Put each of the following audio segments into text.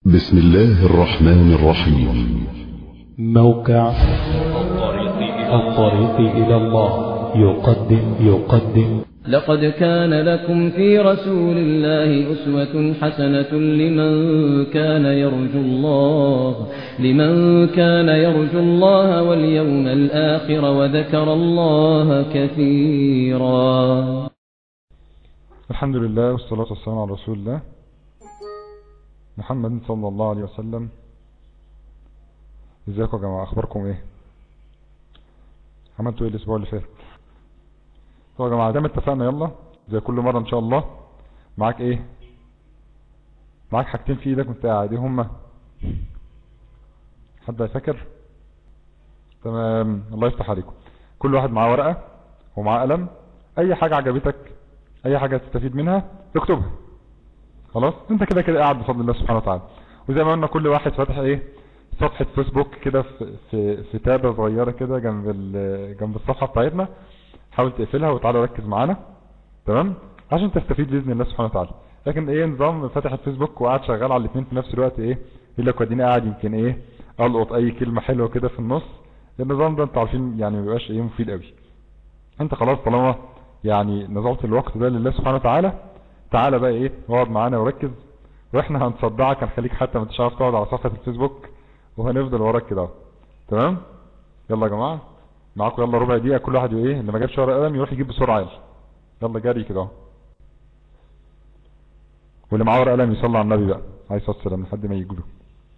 بسم الله الرحمن الرحيم موقع الطريق إلى الله يقدم يقدم لقد كان لكم في رسول الله أسوة حسنة لمن كان يرجو الله لمن كان يرجو الله واليوم الآخر وذكر الله كثيرا الحمد لله والصلاة والسلام على رسول الله محمد صلى الله عليه وسلم ازيكم يا جماعة اخباركم ايه عملتوا ايه الاسبوع اللي فات طبعا يا جماعة زي ما اتفقنا يلا زي كل مرة ان شاء الله معاك ايه معاك حاجتين في ايدك وانت قاعد ايه هما حد هيفكر تمام الله يفتح عليكم كل واحد معاه ورقة ومعاه قلم اي حاجة عجبتك اي حاجة تستفيد منها اكتبها خلاص انت كده كده قاعد بفضل الله سبحانه وتعالى وزي ما قلنا كل واحد فاتح ايه صفحة فيسبوك كده في في في تابة صغيرة كده جنب ال- جنب الصفحة بتاعتنا حاول تقفلها وتعالى ركز معانا تمام عشان تستفيد باذن الله سبحانه وتعالى لكن ايه نظام فاتح الفيسبوك وقاعد شغال على الاثنين في نفس الوقت ايه يقول لك وديني قاعد يمكن ايه القط اي كلمة حلوة كده في النص النظام ده انتوا عارفين يعني ما بيبقاش ايه مفيد قوي انت خلاص طالما يعني نظمت الوقت ده لله سبحانه وتعالى تعالى بقى ايه اقعد معانا وركز واحنا هنصدعك هنخليك حتى ما انتش عارف تقعد على صفحة الفيسبوك وهنفضل وراك كده اهو. تمام يلا يا جماعة معاكم يلا ربع دقيقة كل واحد ايه اللي ما جابش ورقة قلم يروح يجيب بسرعة يلا يلا جري كده اهو. واللي معاه ورقة قلم يصلي على النبي بقى عليه الصلاة والسلام لحد ما يجوا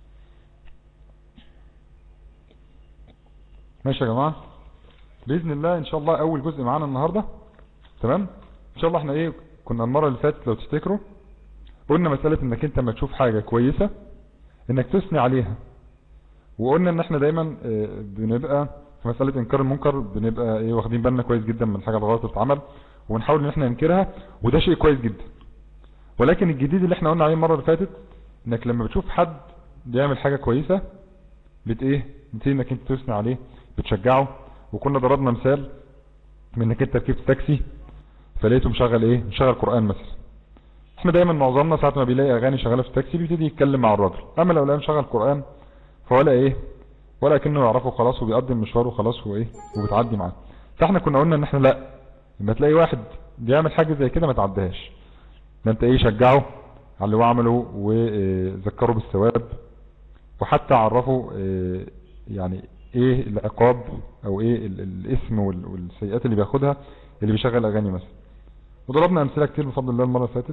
ماشي يا جماعة بإذن الله إن شاء الله أول جزء معانا النهاردة تمام إن شاء الله احنا إيه كنا المرة اللي فاتت لو تفتكروا قلنا مسألة إنك أنت ما تشوف حاجة كويسة إنك تثني عليها وقلنا إن احنا دايما آه، بنبقى في مسألة إنكار المنكر بنبقى إيه واخدين بالنا كويس جدا من الحاجة الغلط اللي بتتعمل ونحاول إن احنا ننكرها وده شيء كويس جدا ولكن الجديد اللي احنا قلنا عليه المرة اللي فاتت إنك لما بتشوف حد بيعمل حاجة كويسة بت إيه بتبتدي إنك أنت تثني عليه بتشجعه وكنا ضربنا مثال من انك انت ركبت تاكسي فلقيته مشغل ايه مشغل قرآن مثلا احنا دايما معظمنا ساعة ما بيلاقي اغاني شغالة في التاكسي بيبتدي يتكلم مع الراجل اما لو لقى مشغل قرآن فولا ايه ولا كأنه يعرفه خلاص وبيقضي المشوار وخلاص وايه وبتعدي معاه فاحنا كنا قلنا ان احنا لا لما تلاقي واحد بيعمل حاجة زي كده ما تعديهاش ده انت ايه شجعه على اللي هو عمله وذكره بالثواب وحتى عرفه اه، يعني ايه العقاب او ايه ال- الاسم وال- والسيئات اللي بياخدها اللي بيشغل اغاني مثلا وضربنا امثله كتير بفضل الله المره اللي فاتت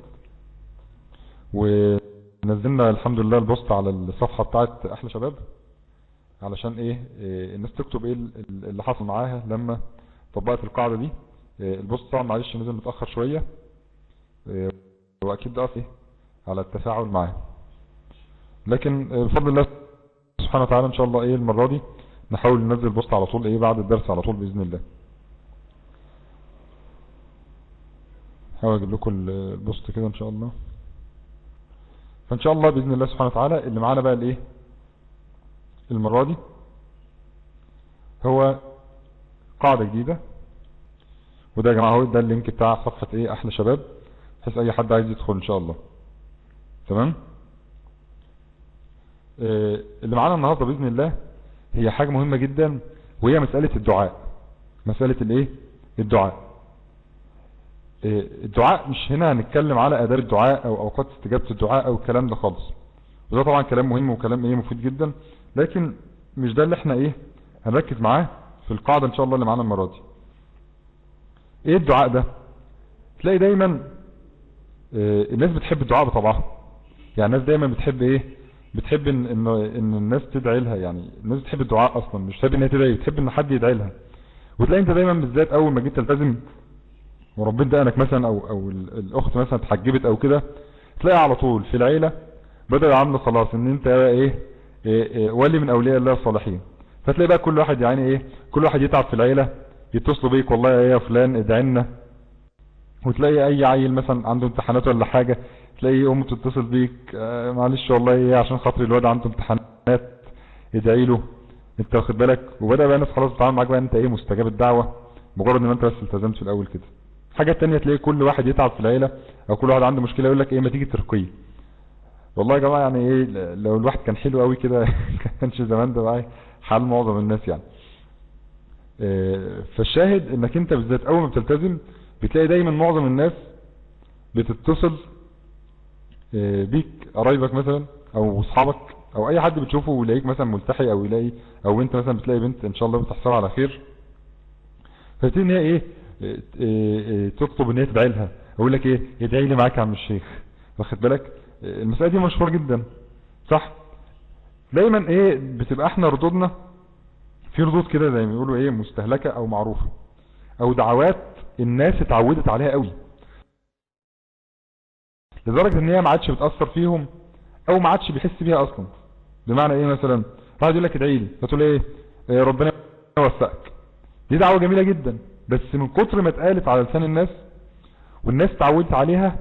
ونزلنا الحمد لله البوست على الصفحه بتاعت احلى شباب علشان ايه, إيه الناس تكتب ايه ال- ال- اللي حصل معاها لما طبقت القاعده دي إيه البوست طبعا معلش نزل متاخر شويه إيه واكيد ده ايه على التفاعل معاه لكن آه، بفضل الله سبحانه وتعالى ان شاء الله ايه المره دي نحاول ننزل بوست على طول ايه بعد الدرس على طول باذن الله هحاول اجيب لكم ال- البوست كده ان شاء الله فان شاء الله باذن الله سبحانه وتعالى اللي معانا بقى الايه المره دي هو قاعده جديده وده يا جماعه هو ده اللينك بتاع صفحه ايه احلى شباب بحيث اي حد عايز يدخل ان شاء الله تمام آه، اللي معانا النهاردة بإذن الله هي حاجة مهمة جدا وهي مسألة الدعاء مسألة الايه الدعاء آه، الدعاء مش هنا هنتكلم على اداب الدعاء او اوقات استجابة الدعاء او الكلام ده خالص وده طبعا كلام مهم وكلام ايه مفيد جدا لكن مش ده اللي احنا ايه هنركز معاه في القاعدة ان شاء الله اللي معانا المرة دي ايه الدعاء ده تلاقي دايما آه، الناس بتحب الدعاء بطبعها يعني الناس دايما بتحب ايه بتحب ان ان ان الناس تدعي لها يعني الناس بتحب الدعاء اصلا مش بتحب ان هي تدعي بتحب ان حد يدعي لها وتلاقي انت دايما بالذات اول ما جيت تلتزم وربنا دقنك مثلا او او ال- الاخت مثلا اتحجبت او كده تلاقي على طول في العيله بدأوا يعاملوا خلاص ان انت بقى ايه, إيه, إيه ولي من اولياء الله الصالحين فتلاقي بقى كل واحد يعني ايه كل واحد يتعب في العيله يتصلوا بيك والله يا يا فلان ادعي لنا وتلاقي اي عيل مثلا عنده امتحانات ولا حاجة تلاقي امه تتصل بيك آه معلش والله ايه عشان خاطر الواد عنده امتحانات ادعي له انت واخد بالك وبدأ بقى الناس خلاص تتعامل معاك بقى انت ايه مستجاب الدعوة مجرد ان انت بس التزمت في الاول كده حاجة تانية تلاقي كل واحد يتعب في العيلة او كل واحد عنده مشكلة يقول لك ايه ما تيجي ترقيه والله يا جماعة يعني ايه لو الواحد كان حلو قوي كده كانش زمان ده بقى حال معظم الناس يعني اه فالشاهد انك انت بالذات اول ما بتلتزم بتلاقي دايما معظم الناس بتتصل اه بيك قرايبك مثلا او اصحابك او اي حد بتشوفه ويلاقيك مثلا ملتحي او يلاقي او انت مثلا بتلاقي بنت ان شاء الله بتحصلها على خير فتبتدي ان هي ايه اه اه تطلب ان هي تدعي لها اقول لك ايه ادعي لي معاك يا عم الشيخ واخد بالك المسألة دي مشهورة جدا صح دايما ايه بتبقى احنا ردودنا في ردود كده زي ما يقولوا ايه مستهلكة او معروفة او دعوات الناس اتعودت عليها قوي لدرجة ان هي ما عادش بتأثر فيهم او ما عادش بيحس بيها اصلا بمعنى ايه مثلا واحد يقول لك ادعي لي فتقول ايه, إيه ربنا يوفقك دي دعوة جميلة جدا بس من كتر ما اتقالت على لسان الناس والناس اتعودت عليها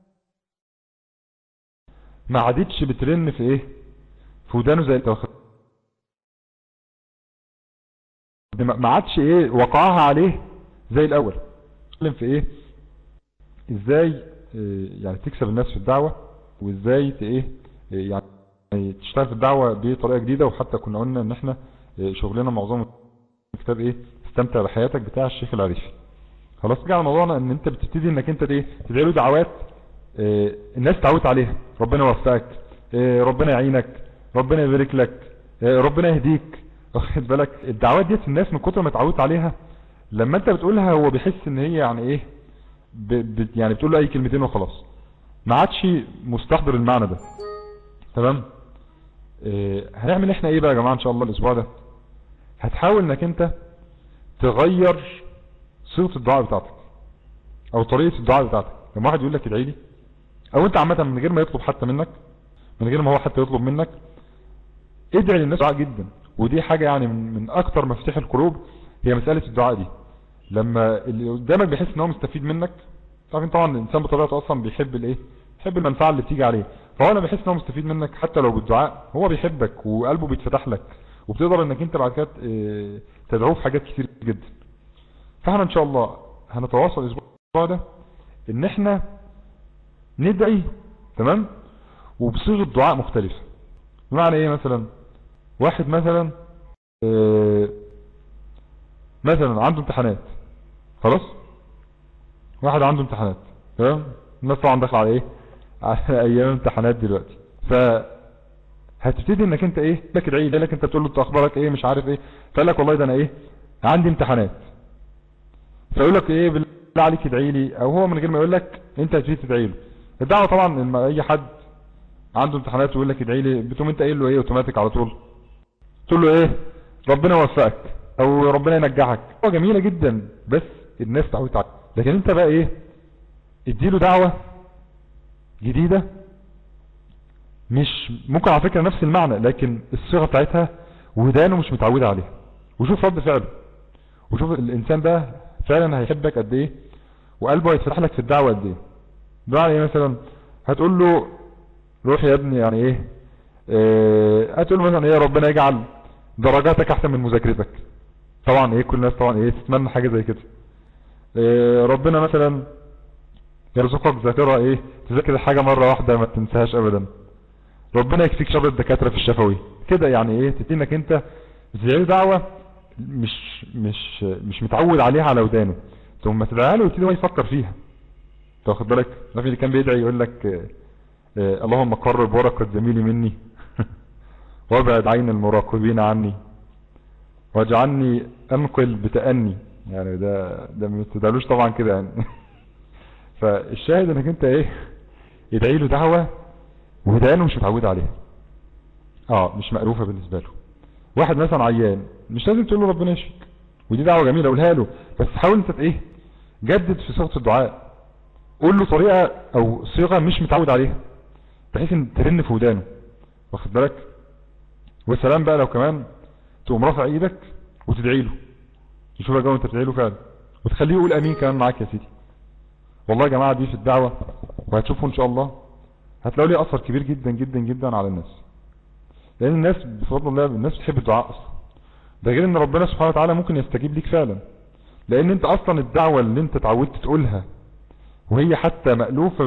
ما عادتش بترن في ايه في ودانه زي التوخد ما عادش ايه وقعها عليه زي الاول اتكلم في ايه ازاي إيه يعني تكسب الناس في الدعوة وازاي ايه يعني تشتغل في الدعوة بطريقة جديدة وحتى كنا قلنا ان احنا إيه شغلنا معظم كتاب ايه استمتع بحياتك بتاع الشيخ العريفي خلاص رجع على موضوعنا ان انت بتبتدي انك انت ايه تدعي له دعوات إيه الناس تعودت عليها ربنا يوفقك إيه ربنا يعينك ربنا يبارك لك إيه ربنا يهديك واخد بالك الدعوات ديت الناس من كتر ما اتعودت عليها لما انت بتقولها هو بيحس ان هي يعني ايه ب ب يعني بتقول له اي كلمتين وخلاص ما عادش مستحضر المعنى ده تمام إيه هنعمل احنا ايه بقى يا جماعه ان شاء الله الاسبوع ده هتحاول انك انت تغير صيغه الدعاء بتاعتك او طريقه الدعاء بتاعتك لما واحد يقول لك ادعي لي او انت عامه من غير ما يطلب حتى منك من غير ما هو حتى يطلب منك ادعي للناس دعاء جدا ودي حاجة يعني من, من اكتر مفاتيح القلوب هي مسألة الدعاء دي لما اللي قدامك بيحس ان هو مستفيد منك عارفين طبعا الانسان بطبيعته اصلا بيحب الايه بيحب المنفعة اللي بتيجي عليه فهو لما بيحس ان هو مستفيد منك حتى لو بالدعاء هو بيحبك وقلبه بيتفتح لك وبتقدر انك انت بعد كده تدعوه في حاجات كتير جدا فاحنا ان شاء الله هنتواصل الاسبوع ده ان احنا ندعي تمام وبصيغه دعاء مختلفه بمعنى ايه مثلا واحد مثلا اه مثلا عنده امتحانات خلاص واحد عنده امتحانات تمام الناس طبعا داخله على ايه على ايام امتحانات دلوقتي ف هتبتدي انك انت ايه لك ادعي لك انت تقول له انت اخبارك ايه مش عارف ايه فقال لك والله ده انا ايه عندي امتحانات فيقول لك ايه بالله عليك ادعي لي او هو من غير ما يقول لك انت هتبتدي تدعي له الدعوه طبعا لما اي حد عنده امتحانات ويقول لك ادعي لي بتقوم انت قايل له ايه اوتوماتيك على طول تقول له ايه ربنا يوفقك او ربنا ينجحك هو جميله جدا بس الناس تعودت عليها لكن انت بقى ايه اديله دعوه جديده مش ممكن على فكره نفس المعنى لكن الصيغه بتاعتها ودانه مش متعوده عليها وشوف رد فعله وشوف الانسان ده فعلا هيحبك قد ايه وقلبه هيتفتح لك في الدعوه قد ايه بمعنى ايه مثلا هتقول له روح يا ابني يعني ايه اه هتقول له مثلا ايه ربنا يجعل درجاتك احسن من مذاكرتك طبعا ايه كل الناس طبعا ايه تتمنى حاجه زي كده اه ربنا مثلا يرزقك ذاكره ايه تذاكر الحاجه مره واحده ما تنساهاش ابدا ربنا يكفيك شر الدكاتره في الشفوي كده يعني ايه تدي انك انت زي دعوه مش مش مش متعود عليها على ودانه ثم تدعيها له ويبتدي هو يفكر فيها تاخد بالك ما في اللي كان بيدعي يقول لك اه اه اللهم قرب ورقة زميلي مني وابعد عين المراقبين عني واجعلني انقل بتأني يعني ده ده ما تدعلوش طبعا كده يعني فالشاهد انك انت ايه يدعي له دعوة ودانه مش متعود عليها اه مش مألوفة بالنسبة له واحد مثلا عيان مش لازم تقول له ربنا يشفيك ودي دعوة جميلة قولها له بس حاول انت ايه جدد في صيغة الدعاء قول له طريقة او صيغة مش متعود عليها بحيث ان ترن في ودانه واخد بالك والسلام بقى لو كمان تقوم رافع ايدك وتدعي له يشوفك جو انت تدعي له فعلا وتخليه يقول امين كمان معاك يا سيدي والله يا جماعة دي في الدعوة وهتشوفوا ان شاء الله هتلاقوا لي اثر كبير جدا جدا جدا على الناس لان الناس بفضل الله الناس بتحب الدعاء اصلا ده غير ان ربنا سبحانه وتعالى ممكن يستجيب ليك فعلا لان انت اصلا الدعوة اللي انت اتعودت تقولها وهي حتى مألوفة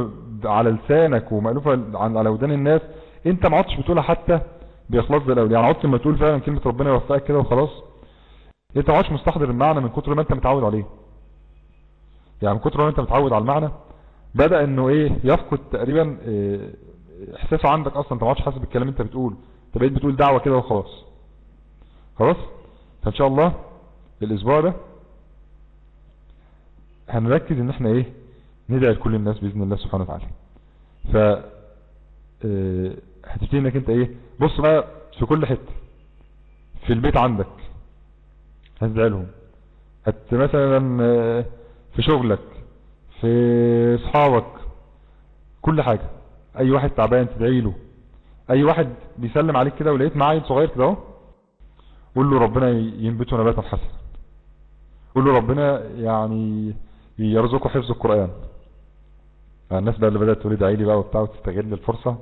على لسانك ومألوفة عن- على ودان الناس انت ما عدتش بتقولها حتى باخلاص زي الاول يعني عدت لما تقول فعلا كلمة ربنا يوفقك كده وخلاص انت ما عدتش مستحضر المعنى من كتر ما انت متعود عليه يعني من كتر ما انت متعود على المعنى بدأ انه ايه يفقد تقريبا اه، احساسه عندك اصلا انت ما عادش حاسس بالكلام انت بتقول انت بقيت بتقول دعوة كده وخلاص خلاص فان شاء الله الاسبوع ده هنركز ان احنا ايه ندعي لكل الناس باذن الله سبحانه وتعالى ف اه، هتبتدي انك انت ايه بص بقى في كل حته في البيت عندك هتدعي لهم هت مثلا اه، في شغلك في اصحابك كل حاجة اي واحد تعبان تدعي له اي واحد بيسلم عليك كده ولقيت معاه عيل صغير كده اهو قول له ربنا ينبته نباتا حسنا قول له ربنا يعني يرزقه حفظ القرآن الناس بقى اللي بدأت تقول ادعي لي بقى وبتاع وتستغل الفرصة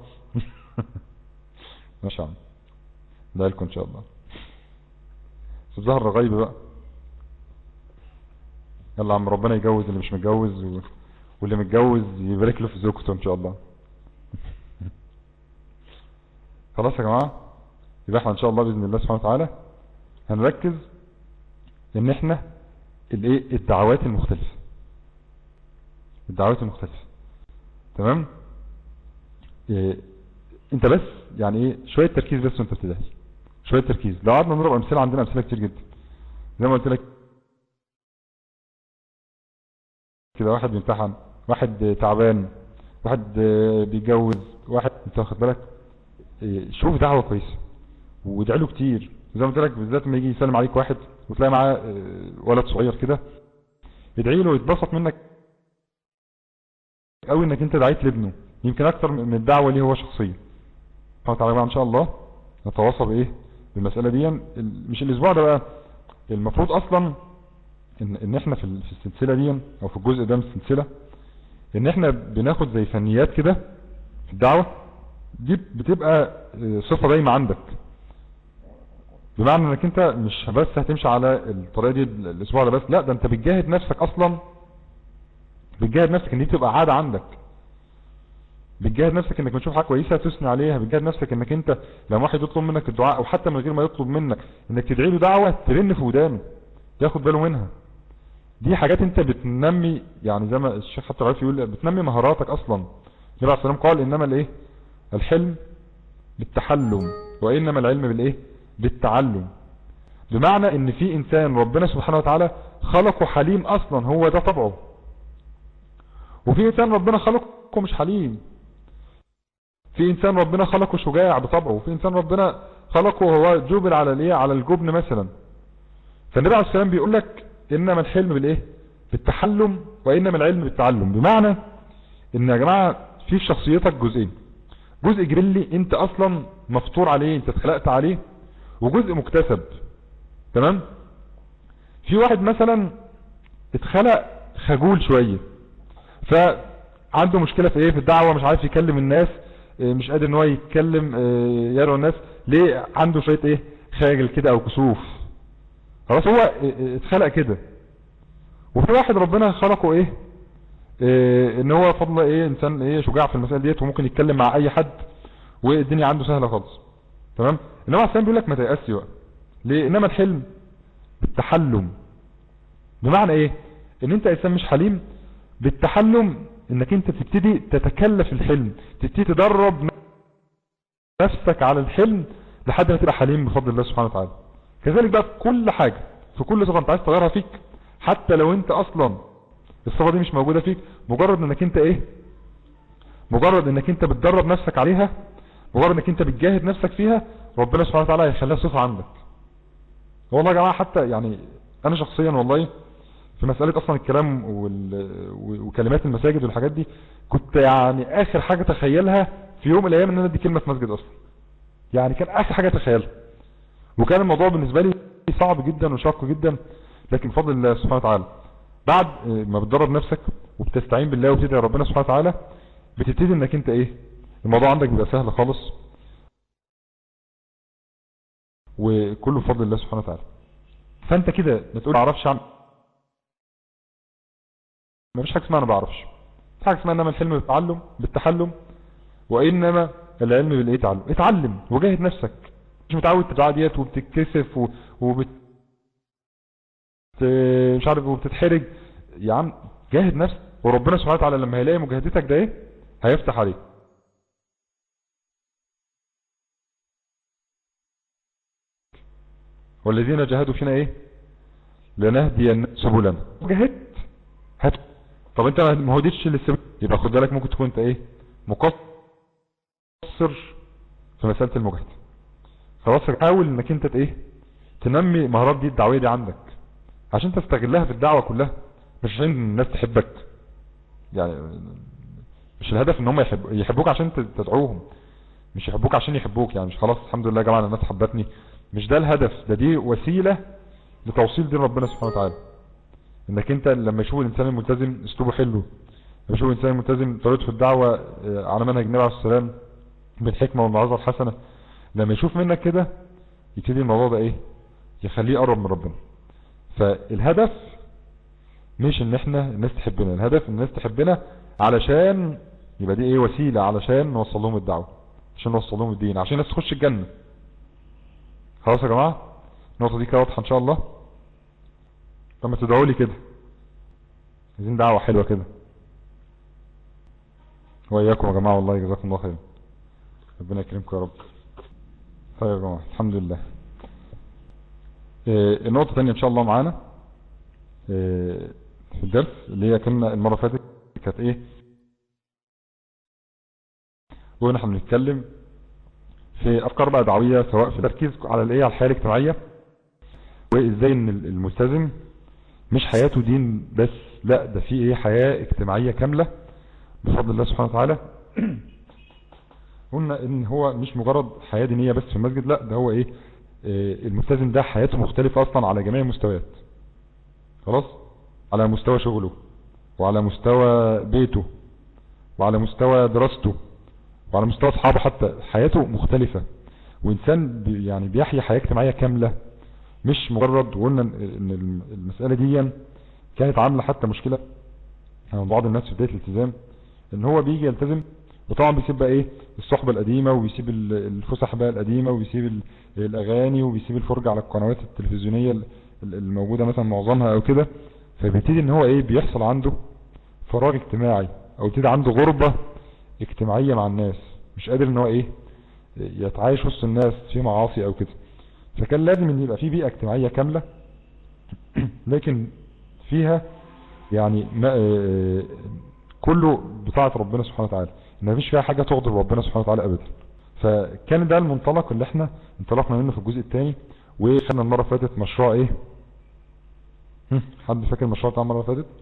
ما شاء الله ده لكم ان شاء الله بس ظهر الغيب بقى يلا عم ربنا يجوز اللي مش متجوز و... واللي متجوز يبارك له في زوجته ان شاء الله خلاص يا جماعة يبقى احنا ان شاء الله باذن الله سبحانه وتعالى هنركز ان احنا الايه الدعوات المختلفة الدعوات المختلفة تمام إيه انت بس يعني ايه شوية تركيز بس وانت بتدعي شوية تركيز لو قعدنا نضرب امثله عندنا امثله كتير جدا زي ما قلت لك كده واحد بيمتحن واحد تعبان واحد بيتجوز واحد انت واخد بالك إيه، شوف دعوة كويسة وادعي له كتير زي ما قلت لك بالذات لما يجي يسلم عليك واحد وتلاقي معاه إيه، ولد صغير كده ادعي له ويتبسط منك قوي انك انت دعيت لابنه يمكن اكتر من الدعوة ليه هو شخصيا فتعالى بقى ان شاء الله نتواصل بايه بالمسألة دي ال- مش الاسبوع ده بقى المفروض اصلا ان, إن احنا في ال- في السلسلة دي او في الجزء ده من السلسلة ان احنا بناخد زي فنيات كده في الدعوة دي بتبقى آه، صفة دايما عندك بمعنى انك انت مش بس هتمشي على الطريقة دي ال- الاسبوع ده بس لا ده انت بتجاهد نفسك اصلا بتجاهد نفسك ان دي تبقى عادة عندك بتجاهد نفسك انك بتشوف حاجة كويسة تثني عليها بتجاهد نفسك انك انت لما واحد يطلب منك الدعاء او حتى من غير ما يطلب منك انك تدعي له دعوة ترن في ودانه ياخد باله منها دي حاجات انت بتنمي يعني زي ما الشيخ حتى العارف يقول بتنمي مهاراتك اصلا النبي عليه الصلاه والسلام قال انما الايه الحلم بالتحلم وانما العلم بالايه بالتعلم بمعنى ان في انسان ربنا سبحانه وتعالى خلقه حليم اصلا هو ده طبعه وفي انسان ربنا خلقه مش حليم في انسان ربنا خلقه شجاع بطبعه وفي انسان ربنا خلقه هو جبل على الايه على الجبن مثلا فالنبي عليه السلام بيقول لك انما الحلم بالايه بالتحلم وانما العلم بالتعلم بمعنى ان يا جماعة في في شخصيتك جزئين جزء جبلي انت اصلا مفطور عليه انت اتخلقت عليه وجزء مكتسب تمام في واحد مثلا اتخلق خجول شوية فعنده مشكلة في ايه في الدعوة مش عارف يكلم الناس اه، مش قادر ان هو يتكلم اه، يدعو الناس ليه عنده شوية ايه خاجل كده او كسوف خلاص هو اه، اه، اتخلق كده وفي واحد ربنا خلقه ايه اه، ان هو فضل ايه انسان ايه شجاع في المسائل ديت وممكن يتكلم مع اي حد والدنيا عنده سهلة خالص تمام انما السلام بيقول لك ما تيأسي بقى ليه انما الحلم بالتحلم بمعنى ايه ان انت انسان مش حليم بالتحلم انك انت تبتدي تتكلف الحلم تبتدي تدرب نفسك على الحلم لحد ما تبقى حليم بفضل الله سبحانه وتعالى كذلك بقى في كل حاجة في كل صفة انت عايز تغيرها فيك حتى لو انت اصلا الصفة دي مش موجودة فيك مجرد انك انت ايه مجرد انك انت بتدرب نفسك عليها مجرد انك انت بتجاهد نفسك فيها ربنا سبحانه وتعالى هيخليها صفة عندك والله يا جماعة حتى يعني انا شخصيا والله في مسألة اصلا الكلام وال... وكلمات المساجد والحاجات دي كنت يعني اخر حاجة تخيلها في يوم من الايام ان انا ادي كلمة في مسجد اصلا يعني كان اخر حاجة تخيلها وكان الموضوع بالنسبة لي صعب جدا وشاق جدا لكن بفضل الله سبحانه وتعالى بعد ما بتدرب نفسك وبتستعين بالله وبتدعي ربنا سبحانه وتعالى بتبتدي انك انت ايه الموضوع عندك بيبقى سهل خالص وكله بفضل الله سبحانه وتعالى فانت كده ما تقول ما اعرفش عن ما فيش حاجه اسمها انا ما بعرفش في حاجة اسمها انما الحلم بالتعلم بالتحلم وانما العلم بالايه تعلم اتعلم وجاهد نفسك مش متعود تدعى ديت وبتتكسف و... وبت مش عارف وبتتحرج يا عم جاهد نفسك وربنا سبحانه وتعالى لما هيلاقي مجاهدتك ده ايه هيفتح عليك والذين جاهدوا فينا ايه لنهدي سبلنا جاهدت هات طب انت ما هديتش للسبيل يبقى خد بالك ممكن تكون انت ايه مقصر في مسألة المجاهدة خلاص حاول انك انت ايه تنمي مهارات دي الدعوية دي عندك عشان تستغلها في الدعوة كلها مش عشان الناس تحبك يعني مش الهدف ان هم يحب يحبوك عشان تدعوهم مش يحبوك عشان يحبوك يعني مش خلاص الحمد لله يا جماعه الناس حبتني مش ده الهدف ده دي وسيلة لتوصيل دين ربنا سبحانه وتعالى انك انت لما يشوف الانسان الملتزم اسلوبه حلو لما يشوف الانسان الملتزم طريقته في الدعوة على منهج النبي عليه السلام بالحكمة والموعظة الحسنة لما يشوف منك كده يبتدي الموضوع ده ايه يخليه يقرب من ربنا فالهدف مش ان احنا الناس تحبنا الهدف ان الناس تحبنا علشان يبقى دي ايه وسيلة علشان نوصل لهم الدعوة عشان نوصل لهم الدين عشان الناس تخش الجنة خلاص يا جماعة النقطة دي كده واضحة ان شاء الله لما تدعوا لي كده عايزين دعوة حلوة كده وإياكم يا جماعة والله جزاكم الله خير ربنا يكرمكم يا رب طيب يا جماعة الحمد لله إيه النقطة الثانية ان شاء الله معانا إيه في الدرس اللي هي كنا المرة فاتت كانت ايه ونحن بنتكلم في افكار بقى دعوية سواء في تركيز على الايه على الحياة الاجتماعية وازاي ان الملتزم مش حياته دين بس لا ده في ايه حياة اجتماعية كاملة بفضل الله سبحانه وتعالى قلنا ان هو مش مجرد حياة دينية بس في المسجد لا ده هو ايه اه الملتزم ده حياته مختلفة اصلا على جميع المستويات خلاص على مستوى شغله وعلى مستوى بيته وعلى مستوى دراسته وعلى مستوى اصحابه حتى حياته مختلفة وانسان بي يعني بيحيا حياة اجتماعية كاملة مش مجرد وقلنا ان المسألة دي كانت عاملة حتى مشكلة يعني بعض الناس في بداية الالتزام ان هو بيجي يلتزم وطبعا بيسيب بقى ايه الصحبة القديمة وبيسيب الفسح بقى القديمة وبيسيب الاغاني وبيسيب الفرجة على القنوات التلفزيونية الموجودة مثلا معظمها او كده فبيبتدي ان هو ايه بيحصل عنده فراغ اجتماعي او يبتدي عنده غربة اجتماعية مع الناس مش قادر ان هو ايه يتعايش وسط الناس في معاصي او كده فكان لازم ان يبقى في بيئة اجتماعية كاملة لكن فيها يعني ما كله بطاعة ربنا سبحانه وتعالى ان مفيش فيها حاجة تغضب ربنا سبحانه وتعالى ابدا فكان ده المنطلق اللي احنا انطلقنا منه في الجزء الثاني وخدنا المرة فاتت مشروع ايه حد فاكر المشروع بتاع المرة فاتت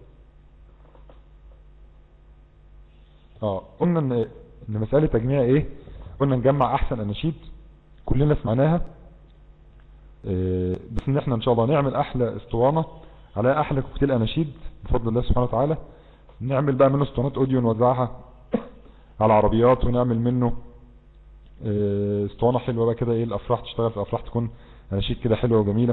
اه قلنا ان ان مسألة تجميع ايه قلنا نجمع احسن اناشيد كلنا سمعناها إيه بس ان احنا ان شاء الله نعمل احلى اسطوانة على احلى كوكتيل اناشيد بفضل الله سبحانه وتعالى نعمل بقى منه اسطوانات اوديو نوزعها على عربيات ونعمل منه إيه اسطوانة حلوة بقى كده ايه الافراح تشتغل في الافراح تكون اناشيد كده حلوة وجميلة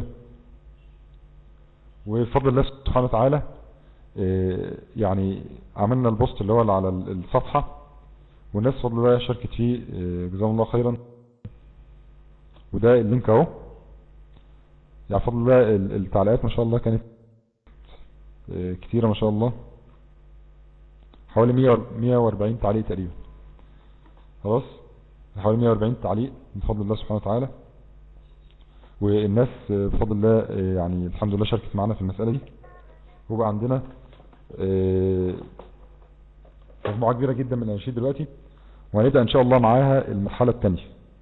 وبفضل الله سبحانه وتعالى إيه يعني عملنا البوست اللي هو على الصفحة والناس بفضل الله شاركت فيه جزاهم الله خيرا وده اللينك اهو يعني بفضل الله التعليقات ما شاء الله كانت كتيرة ما شاء الله حوالي 140 تعليق تقريبا خلاص حوالي 140 تعليق بفضل الله سبحانه وتعالى والناس بفضل الله يعني الحمد لله شاركت معنا في المسألة دي وبقى عندنا مجموعة كبيرة جدا من الاناشيد دلوقتي وهنبدأ ان شاء الله معاها المرحلة الثانية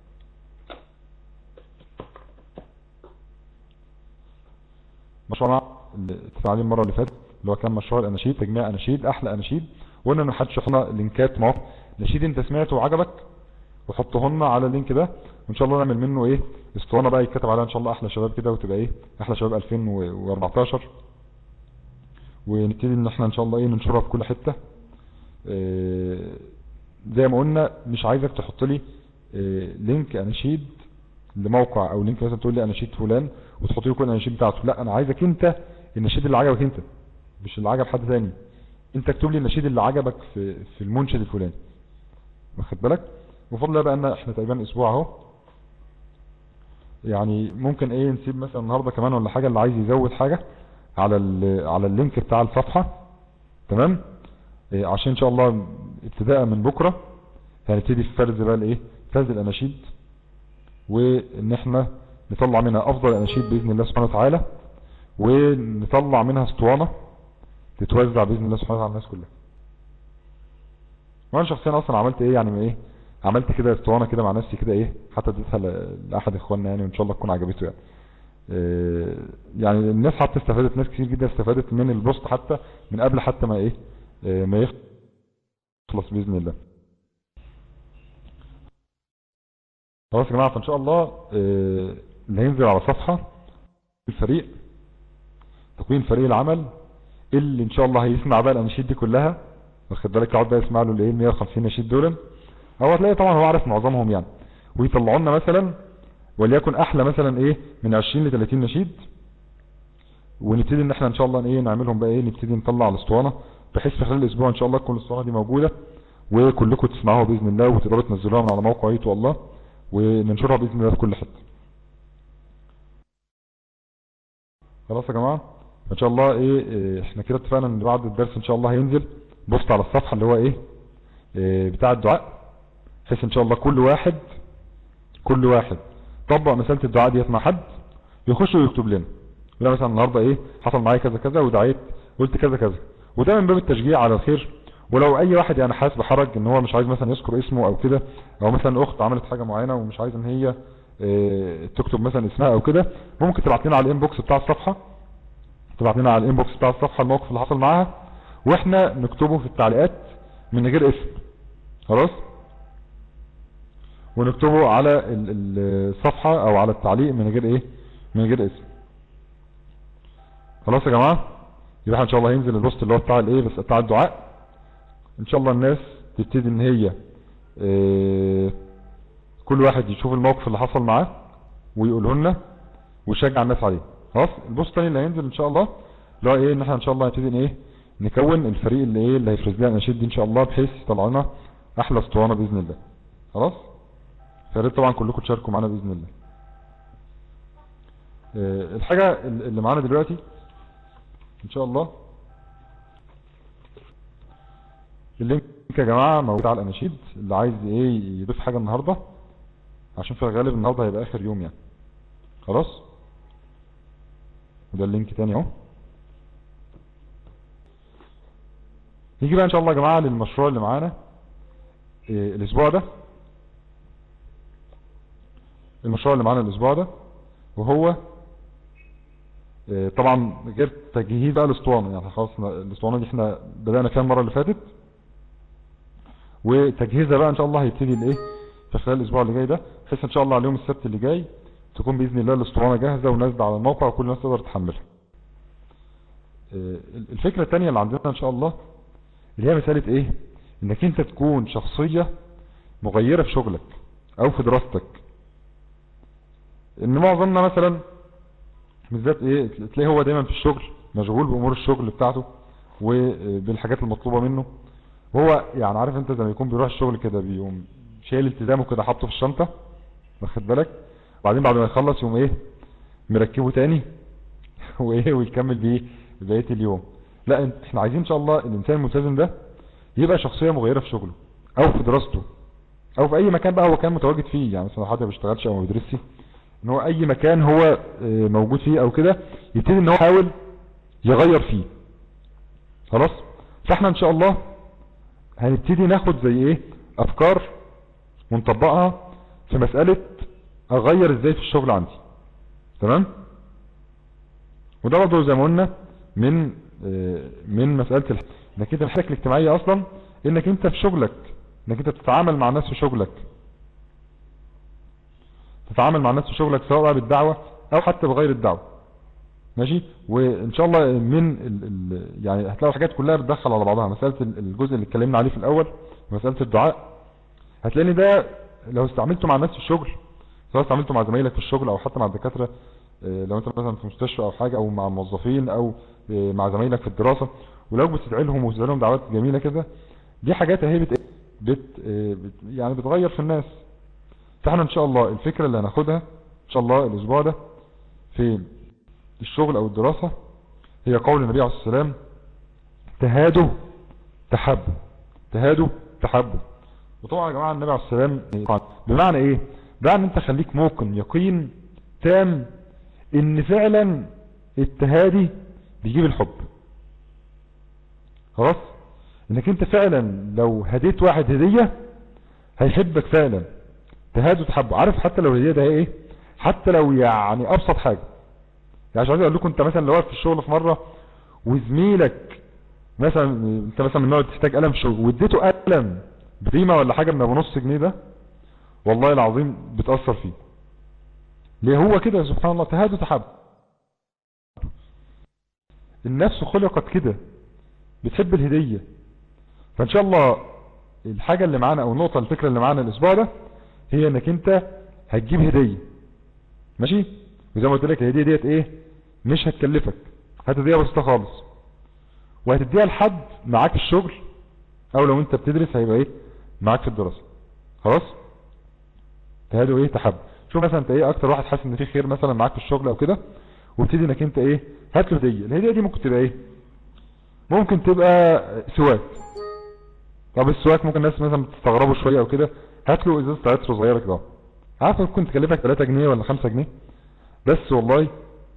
مشروع اللي اتفق عليه المرة اللي فاتت اللي هو كان مشروع الاناشيد تجميع اناشيد احلى اناشيد وقلنا ان حد شرح لنا لينكات مواقع نشيد انت سمعته وعجبك وحطه لنا على اللينك ده وان شاء الله نعمل منه ايه اسطوانه بقى يتكتب عليها ان شاء الله احلى شباب كده وتبقى ايه احلى شباب 2014 ونبتدي ان احنا ان شاء الله ايه ننشرها في كل حته إيه زي ما قلنا مش عايزك تحط لي إيه لينك اناشيد لموقع او لينك مثلا تقول لي اناشيد فلان وتحط لي كل الاناشيد بتاعته لا انا عايزك انت النشيد اللي عجبك انت مش اللي عجب حد ثاني انت اكتب لي النشيد اللي عجبك في في المنشد الفلاني واخد بالك وفضل الله بقى ان احنا تقريبا اسبوع اهو يعني ممكن ايه نسيب مثلا النهارده كمان ولا حاجه اللي عايز يزود حاجه على ال- على اللينك بتاع الصفحه تمام إيه عشان ان شاء الله ابتداء من بكره هنبتدي في فرز بقى الايه فرز الاناشيد وان احنا نطلع منها افضل اناشيد باذن الله سبحانه وتعالى ونطلع منها اسطوانه تتوزع باذن الله سبحانه وتعالى على الناس كلها وانا شخصيا اصلا عملت ايه يعني ايه عملت كده اسطوانه كده مع نفسي كده ايه حتى اديتها ل- لاحد اخواننا يعني وان شاء الله تكون عجبته يعني إيه يعني الناس حتى استفادت ناس كتير جدا استفادت من البوست حتى من قبل حتى ما ايه إيه ما يخلص باذن الله خلاص يا جماعه فان شاء الله إيه اللي هينزل على صفحه الفريق تكوين فريق العمل اللي ان شاء الله هيسمع بقى الاناشيد دي كلها واخد بالك يقعد بقى يسمع له الايه 150 نشيد دول هو هتلاقي طبعا هو عارف معظمهم يعني ويطلعوا لنا مثلا وليكن احلى مثلا ايه من 20 ل 30 نشيد ونبتدي ان احنا ان شاء الله ايه نعملهم بقى ايه نبتدي نطلع الاسطوانه بحيث في خلال الاسبوع ان شاء الله تكون الاسطوانه دي موجوده وكلكم تسمعوها باذن الله وتقدروا تنزلوها من على موقع يوتيوب الله وننشرها باذن الله في كل حته خلاص يا جماعه ان شاء الله ايه, إيه احنا كده اتفقنا ان بعد الدرس ان شاء الله هينزل بوست على الصفحه اللي هو ايه, إيه بتاع الدعاء بحيث ان شاء الله كل واحد كل واحد طبق مساله الدعاء ديت مع حد يخش ويكتب لنا يقول مثلا النهارده ايه حصل معايا كذا كذا ودعيت قلت كذا كذا وده من باب التشجيع على الخير ولو اي واحد يعني حاسس بحرج ان هو مش عايز مثلا يذكر اسمه او كده او مثلا اخت عملت حاجه معينه ومش عايز ان هي إيه تكتب مثلا اسمها او كده ممكن تبعت لنا على الانبوكس بتاع الصفحه تبعت لنا على الانبوكس بتاع الصفحه الموقف اللي حصل معاها واحنا نكتبه في التعليقات من غير اسم خلاص ونكتبه على ال- ال- الصفحة او على التعليق من غير ايه من غير اسم خلاص يا جماعة يبقى ان شاء الله هينزل البوست اللي هو بتاع الايه بس بتاع الدعاء ان شاء الله الناس تبتدي ان هي اه كل واحد يشوف الموقف اللي حصل معاه ويقوله لنا ويشجع الناس عليه خلاص البوست الثاني اللي هينزل ان شاء الله اللي هو ايه ان احنا ان شاء الله هنبتدي ان ايه نكون الفريق اللي ايه اللي هيفرز لنا الاناشيد دي ان شاء الله بحيث يطلع لنا احلى اسطوانه باذن الله خلاص فياريت طبعا كلكم تشاركوا معانا باذن الله آه، الحاجه اللي معانا دلوقتي ان شاء الله اللينك يا جماعه موجود على الاناشيد اللي عايز ايه يضيف حاجه النهارده عشان في الغالب النهارده هيبقى اخر يوم يعني خلاص وده اللينك تاني اهو نيجي بقى ان شاء الله يا جماعه للمشروع اللي معانا إيه الاسبوع ده المشروع اللي معانا الاسبوع ده وهو إيه طبعا غير تجهيز بقى الاسطوانه يعني خلاص الاسطوانه دي احنا بدانا فيها المره اللي فاتت وتجهيزها بقى ان شاء الله هيبتدي الايه في خلال الاسبوع اللي جاي ده بحيث ان شاء الله على يوم السبت اللي جاي تكون باذن الله الاسطوانه جاهزه ونازله على الموقع وكل الناس تقدر تحملها إيه الفكره الثانيه اللي عندنا ان شاء الله اللي هي مساله ايه انك انت تكون شخصيه مغيره في شغلك او في دراستك ان معظمنا مثلا بالذات ايه تلاقيه هو دايما في الشغل مشغول بامور الشغل بتاعته وبالحاجات المطلوبه منه وهو يعني عارف انت زي ما يكون بيروح الشغل كده بيقوم شايل التزامه كده حاطه في الشنطه واخد بالك وبعدين بعد ما يخلص يقوم ايه مركبه تاني وايه ويكمل بيه بقيه اليوم لا احنا عايزين ان شاء الله الانسان الملتزم ده يبقى شخصيه مغيره في شغله او في دراسته او في اي مكان بقى هو كان متواجد فيه يعني مثلا حد ما بيشتغلش او ما بيدرسش ان هو اي مكان هو موجود فيه او كده يبتدي ان هو يحاول يغير فيه خلاص فاحنا ان شاء الله هنبتدي ناخد زي ايه افكار ونطبقها في مسألة اغير ازاي في الشغل عندي تمام وده برضه زي ما قلنا من من مسألة انك انت الحركة الاجتماعية اصلا انك انت في شغلك انك انت تتعامل مع الناس في شغلك تتعامل مع الناس في شغلك سواء بقى بالدعوة او حتى بغير الدعوة ماشي وان شاء الله من ال ال يعني هتلاقوا الحاجات كلها بتدخل على بعضها مسألة الجزء اللي اتكلمنا عليه في الاول مسألة الدعاء هتلاقي ده لو استعملته مع الناس في الشغل سواء استعملته مع زمايلك في الشغل او حتى مع الدكاترة لو انت مثلا في مستشفى او حاجة او مع موظفين او مع زمايلك في الدراسة ولو بتدعي لهم وتدعي لهم دعوات جميلة كده دي حاجات اهي بت... بت... آه، بت... يعني بتغير في الناس فاحنا ان شاء الله الفكرة اللي هناخدها ان شاء الله الاسبوع ده في الشغل او الدراسة هي قول النبي عليه الصلاة والسلام تهادوا تحبوا تهادوا تحبوا وطبعا يا جماعة النبي عليه الصلاة والسلام قال بمعنى ايه بمعنى انت خليك موقن يقين تام ان فعلا التهادي بيجيب الحب خلاص انك انت فعلا لو هديت واحد هدية هيحبك فعلا تهادوا تحبوا عارف حتى لو الهدية ده ايه حتى لو يعني ابسط حاجة يعني مش عايز اقول لكم انت مثلا لو واقف في الشغل في مرة وزميلك مثلا انت مثلا من النوع اللي تحتاج قلم في الشغل واديته قلم بقيمة ولا حاجة من ابو نص جنيه ده والله العظيم بتأثر فيه ليه هو كده سبحان الله تهادوا تحب النفس خلقت كده بتحب الهدية فان شاء الله الحاجة اللي معانا او النقطة الفكرة اللي معانا الاسبوع ده هي انك انت هتجيب هدية ماشي وزي ما قلت لك الهدية ديت ايه مش هتكلفك هتديها بسيطة خالص وهتديها لحد معاك في الشغل او لو انت بتدرس هيبقى ايه معاك في الدراسة خلاص تهادوا ايه تحب شوف مثلا انت ايه اكتر واحد حاسس ان في خير مثلا معاك في الشغل او كده وابتدي انك انت ايه هات له هديه الهديه دي ممكن تبقى ايه ممكن تبقى سواك طب السواك ممكن الناس مثلا تستغربوا شويه او كده هات له ازازه عطر صغيره كده عارف ممكن تكلفك 3 جنيه ولا 5 جنيه بس والله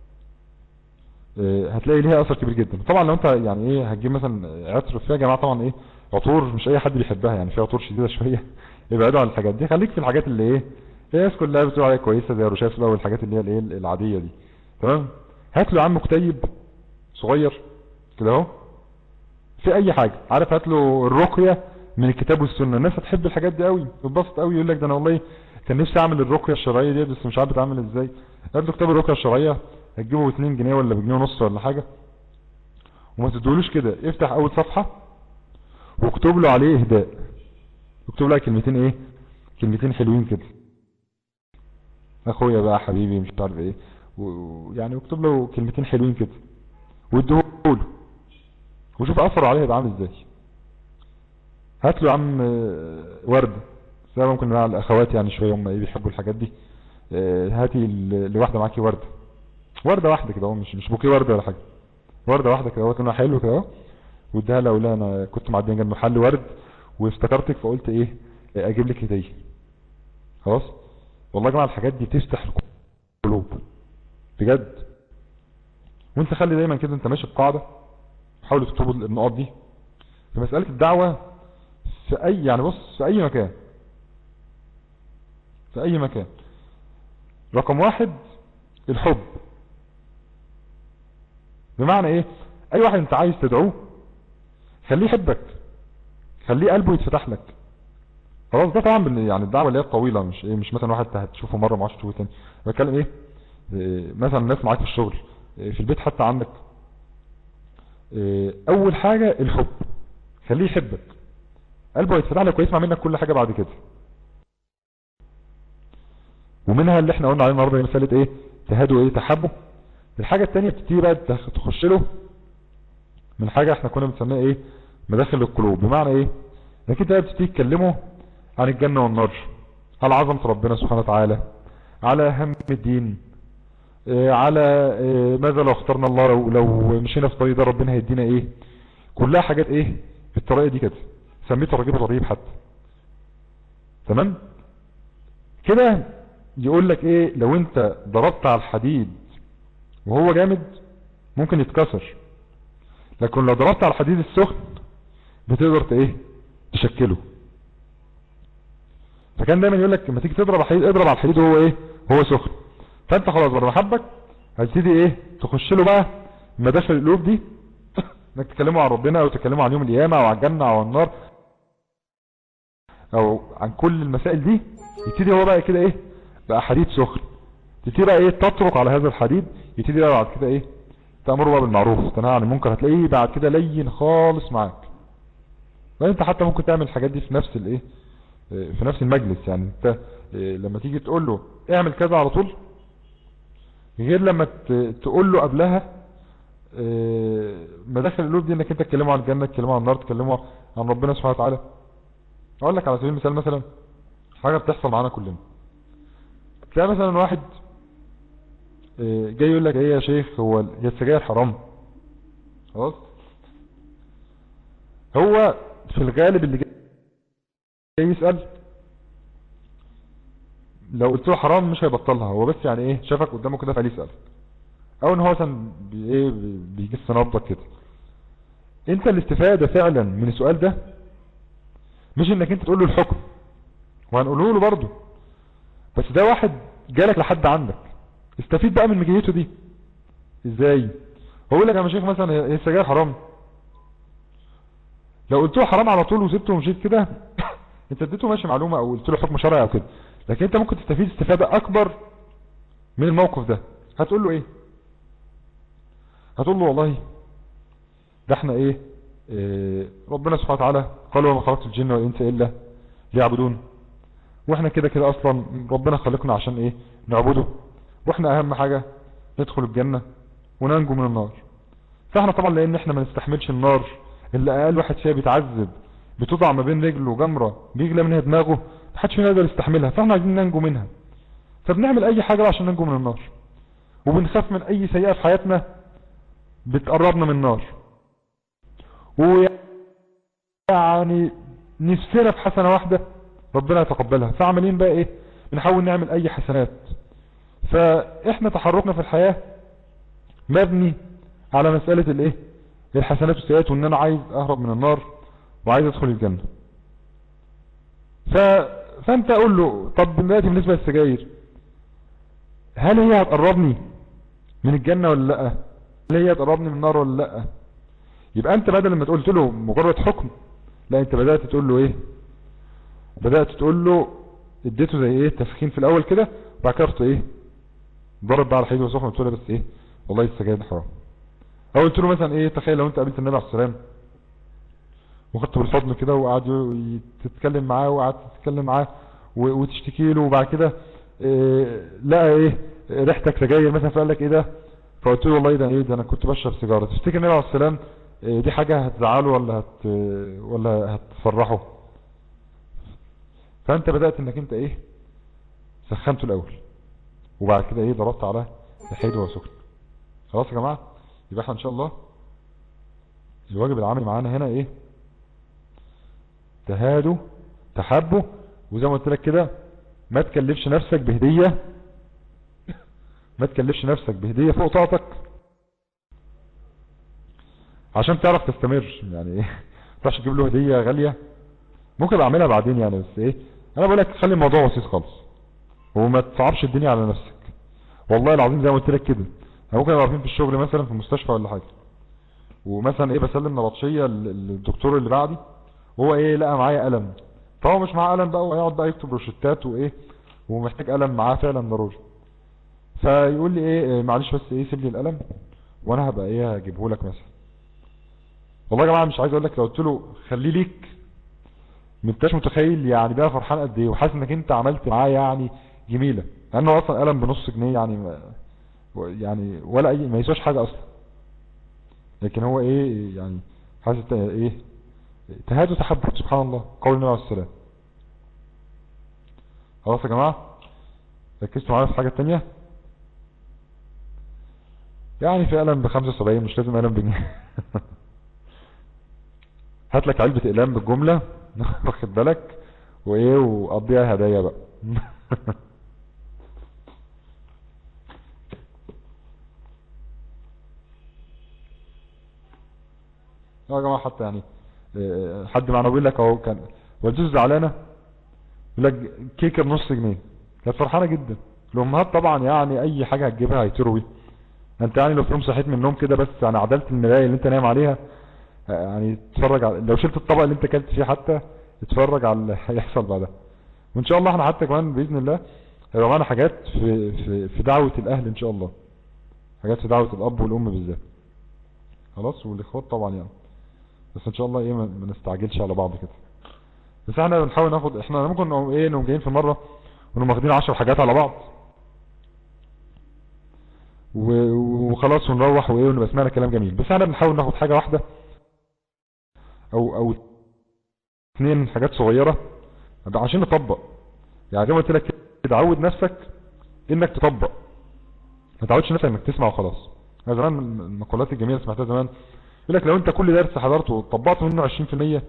آه، هتلاقي ليها اثر كبير جدا طبعا لو انت يعني ايه هتجيب مثلا عطر فيها يا جماعه طبعا ايه عطور مش اي حد بيحبها يعني فيها عطور شديده شويه ابعدوا عن الحاجات دي خليك في الحاجات اللي ايه الناس كلها بتقول عليها كويسه زي الرشاش بقى والحاجات اللي هي الايه العاديه دي تمام هات له يا عم كتيب صغير كده اهو في اي حاجه عارف هات له الرقيه من الكتاب والسنه الناس هتحب الحاجات دي قوي تتبسط قوي يقول لك ده انا والله كان نفسي اعمل الرقيه الشرعيه دي بس مش عارف اتعمل ازاي هات له كتاب الرقيه الشرعيه هتجيبه ب 2 جنيه ولا بجنيه ونص ولا حاجه وما تدولوش كده افتح اول صفحه واكتب له عليه اهداء اكتب له كلمتين ايه كلمتين حلوين كده اخويا بقى حبيبي مش عارف ايه ويعني اكتب له كلمتين حلوين كده واديهوله وشوف اثر عليه يبقى عامل ازاي هات له يا عم آه، ورده زي ما ممكن مع الاخوات يعني شويه هم ايه بيحبوا الحاجات دي آه، هاتي ل- لواحده معاكي ورده ورده واحده كده اهو مش مش بوكيه ورده ولا حاجه ورده واحده كده اهو لونها حلو كده اهو واديها لها اقول لها انا كنت معديه جنب محل ورد وافتكرتك فقلت ايه آه، اجيب لك هديه خلاص والله يا جماعه الحاجات دي تفتح القلوب بجد وانت خلي دايما كده انت ماشي بقاعده حاول تكتب النقاط دي في مساله الدعوه في اي يعني بص في اي مكان في اي مكان رقم واحد الحب بمعنى ايه اي واحد انت عايز تدعوه خليه يحبك خليه قلبه يتفتح لك خلاص ده طبعا بال- يعني الدعوه اللي هي الطويله مش ايه مش مثلا واحد انت هتشوفه مره ما عادش تشوفه تاني أنا بتكلم ايه إيه، مثلا الناس معاك في الشغل إيه، في البيت حتى عندك إيه، اول حاجه الحب خليه يحبك قلبه يتفتح لك ويسمع منك كل حاجه بعد كده ومنها اللي احنا قلنا عليه النهارده مساله ايه تهادوا ايه تحبوا الحاجه الثانيه بتبتدي بقى تخ- تخش له من حاجه احنا كنا بنسميها ايه مداخل القلوب بمعنى ايه انك انت بقى بتبتدي تكلمه عن الجنه والنار على عظمه ربنا سبحانه وتعالى على هم الدين إيه، على إيه، ماذا لو اخترنا الله لو, لو مشينا في الطريق ده ربنا هيدينا ايه كلها حاجات ايه بالطريقه دي كده سميته رغيب الرهيب حتى تمام كده يقول لك ايه لو انت ضربت على الحديد وهو جامد ممكن يتكسر لكن لو ضربت على الحديد السخن بتقدر ت- ايه تشكله فكان دايما يقول لك لما تيجي تضرب على الحديد اضرب على الحديد وهو ايه هو سخن فانت خلاص بعد ما حبك هتبتدي ايه تخش له بقى مداخل القلوب دي انك تكلموا عن ربنا او تكلموا عن يوم القيامه او عن الجنه او عن النار او عن كل المسائل دي يبتدي هو بقى كده ايه بقى حديد سخن تبتدي بقى ايه تطرق على هذا الحديد يبتدي بقى بعد كده ايه تأمره بقى بالمعروف تنهى عن المنكر هتلاقيه بعد كده لين خالص معاك بل انت حتى ممكن تعمل الحاجات دي في نفس الايه اه، في نفس المجلس يعني انت اه، لما تيجي تقول له اعمل كذا على طول غير لما ت- تقول له قبلها آه، مداخل القلوب دي انك انت تكلموا عن الجنة تكلموا عن النار تكلموا عن ربنا سبحانه وتعالى اقول لك على سبيل المثال مثلا حاجة بتحصل معانا كلنا تلاقي مثلا واحد آه، جاي يقول لك ايه يا شيخ هو ال- هي السجاير حرام خلاص هو في الغالب اللي جاي جاي يسأل لو قلت له حرام مش هيبطلها هو بس يعني ايه شافك قدامه كده فقال يسأل او ان هو مثلا بي- ايه بي- بيجس نبضك كده انت الاستفادة فعلا من السؤال ده مش انك انت تقول له الحكم وهنقوله له برضه بس ده واحد جالك لحد عندك استفيد بقى من مجيته دي ازاي هو يقول لك يا شيخ مثلا هي السجاير حرام لو قلت له حرام على طول وسبته ومشيت كده انت اديته ماشي معلومة او قلت له حكم شرعي او كده لكن انت ممكن تستفيد استفادة اكبر من الموقف ده هتقول له ايه هتقول له والله ده احنا ايه, إيه ربنا سبحانه وتعالى قال وما خلقت الجن والانس الا ليعبدون واحنا كده كده اصلا ربنا خلقنا عشان ايه نعبده واحنا اهم حاجة ندخل الجنة وننجو من النار فاحنا طبعا لان احنا ما نستحملش النار اللي اقل واحد فيها بيتعذب بتوضع ما بين رجله وجمرة بيجلى منها دماغه محدش فينا يقدر يستحملها فاحنا عايزين ننجو منها فبنعمل اي حاجة عشان ننجو من النار وبنخاف من اي سيئة في حياتنا بتقربنا من النار ويعني نفسنا في حسنة واحدة ربنا يتقبلها فعملين بقى ايه بنحاول نعمل اي حسنات فاحنا تحركنا في الحياة مبني على مسألة الايه الحسنات والسيئات وان انا عايز اهرب من النار وعايز ادخل الجنة ف... فانت اقول له طب دلوقتي بالنسبة للسجاير هل هي هتقربني من الجنة ولا لا هل هي هتقربني من النار ولا لا يبقى انت بدل ما قلت له مجرد حكم لا انت بدأت تقول له ايه بدأت تقول له اديته زي ايه تسخين في الاول كده وبعد كده رحت ايه ضرب بقى على حيده وسخن قلت له بس ايه والله السجاير دي حرام او قلت له مثلا ايه تخيل لو انت قابلت النبي عليه السلام وخدته بالحضن كده وقعد ي- تتكلم معاه وقعدت تتكلم معاه و- وتشتكي له وبعد كده إيه لقى ايه ريحتك سجاير مثلا فقال لك ايه ده فقلت له والله ده ايه ده انا كنت بشرب سيجاره تفتكر النبي عليه السلام إيه دي حاجه هتزعله ولا هت ولا هتفرحه فانت بدات انك انت ايه سخنته الاول وبعد كده ايه ضربت على الحيد وهو سخن خلاص يا جماعه يبقى احنا ان شاء الله الواجب العملي معانا هنا ايه تهادوا تحبوا وزي ما قلت لك كده ما تكلفش نفسك بهدية ما تكلفش نفسك بهدية فوق طاقتك عشان تعرف تستمر يعني ايه تروحش تجيب له هدية غالية ممكن ابقى اعملها بعدين يعني بس ايه انا بقول لك خلي الموضوع بسيط خالص وما تصعبش الدنيا على نفسك والله العظيم زي ما قلت لك كده انا ممكن ابقى واقفين في الشغل مثلا في المستشفى ولا حاجه ومثلا ايه بسلم نبطشيه لل- للدكتور اللي بعدي وهو ايه لقى معايا قلم فهو مش معاه قلم بقى ويقعد بقى يكتب روشتات وايه ومحتاج قلم معاه فعلا ضروري فيقول لي ايه إيه، معلش بس ايه سيب لي القلم وانا هبقى ايه هجيبه لك مثلا والله يا جماعه مش عايز اقول لك لو قلت له خليه ليك ما انتش متخيل يعني بقى فرحان قد ايه وحاسس انك انت عملت معاه يعني جميله لانه اصلا قلم بنص جنيه يعني ما يعني ولا اي ما يسواش حاجه اصلا لكن هو ايه يعني حاسس ايه تهاد وتحبب سبحان الله قول النبي عليه السلام خلاص يا جماعه ركزتوا معايا في حاجه تانية يعني في قلم ب 75 مش لازم قلم بجنيه هات لك علبة اقلام بالجملة واخد بالك وايه وقضيها هدايا بقى اه يا جماعة حتى يعني آه، حد معنا بيقول لك اهو كان والدته زعلانة يقول لك كيكة بنص جنيه كانت فرحانة جدا الامهات طبعا يعني اي حاجة هتجيبها هيطيروا بيها انت يعني لو في يوم صحيت من النوم كده بس يعني عدلت المراية اللي انت نايم عليها آه، يعني تتفرج على لو شلت الطبق اللي انت اكلت فيه حتى اتفرج على اللي هيحصل بعدها وان شاء الله احنا حتى كمان باذن الله هيبقى معانا حاجات في في في دعوة الاهل ان شاء الله حاجات في دعوة الاب والام بالذات خلاص والاخوات طبعا يعني بس ان شاء الله ايه ما ما نستعجلش على بعض كده بس احنا بنحاول ناخد احنا ممكن نقوم ايه نقوم جايين في مرة ونقوم واخدين 10 حاجات على بعض و- وخلاص ونروح وايه ونبقى سمعنا كلام جميل بس احنا بنحاول ناخد حاجة واحدة او او اثنين حاجات صغيرة عشان نطبق يعني زي ما قلت لك كده عود نفسك انك تطبق ما تعودش نفسك انك تسمع وخلاص انا زمان من المقولات الجميلة اللي سمعتها زمان يقول لك لو انت كل درس حضرته وطبقت منه 20%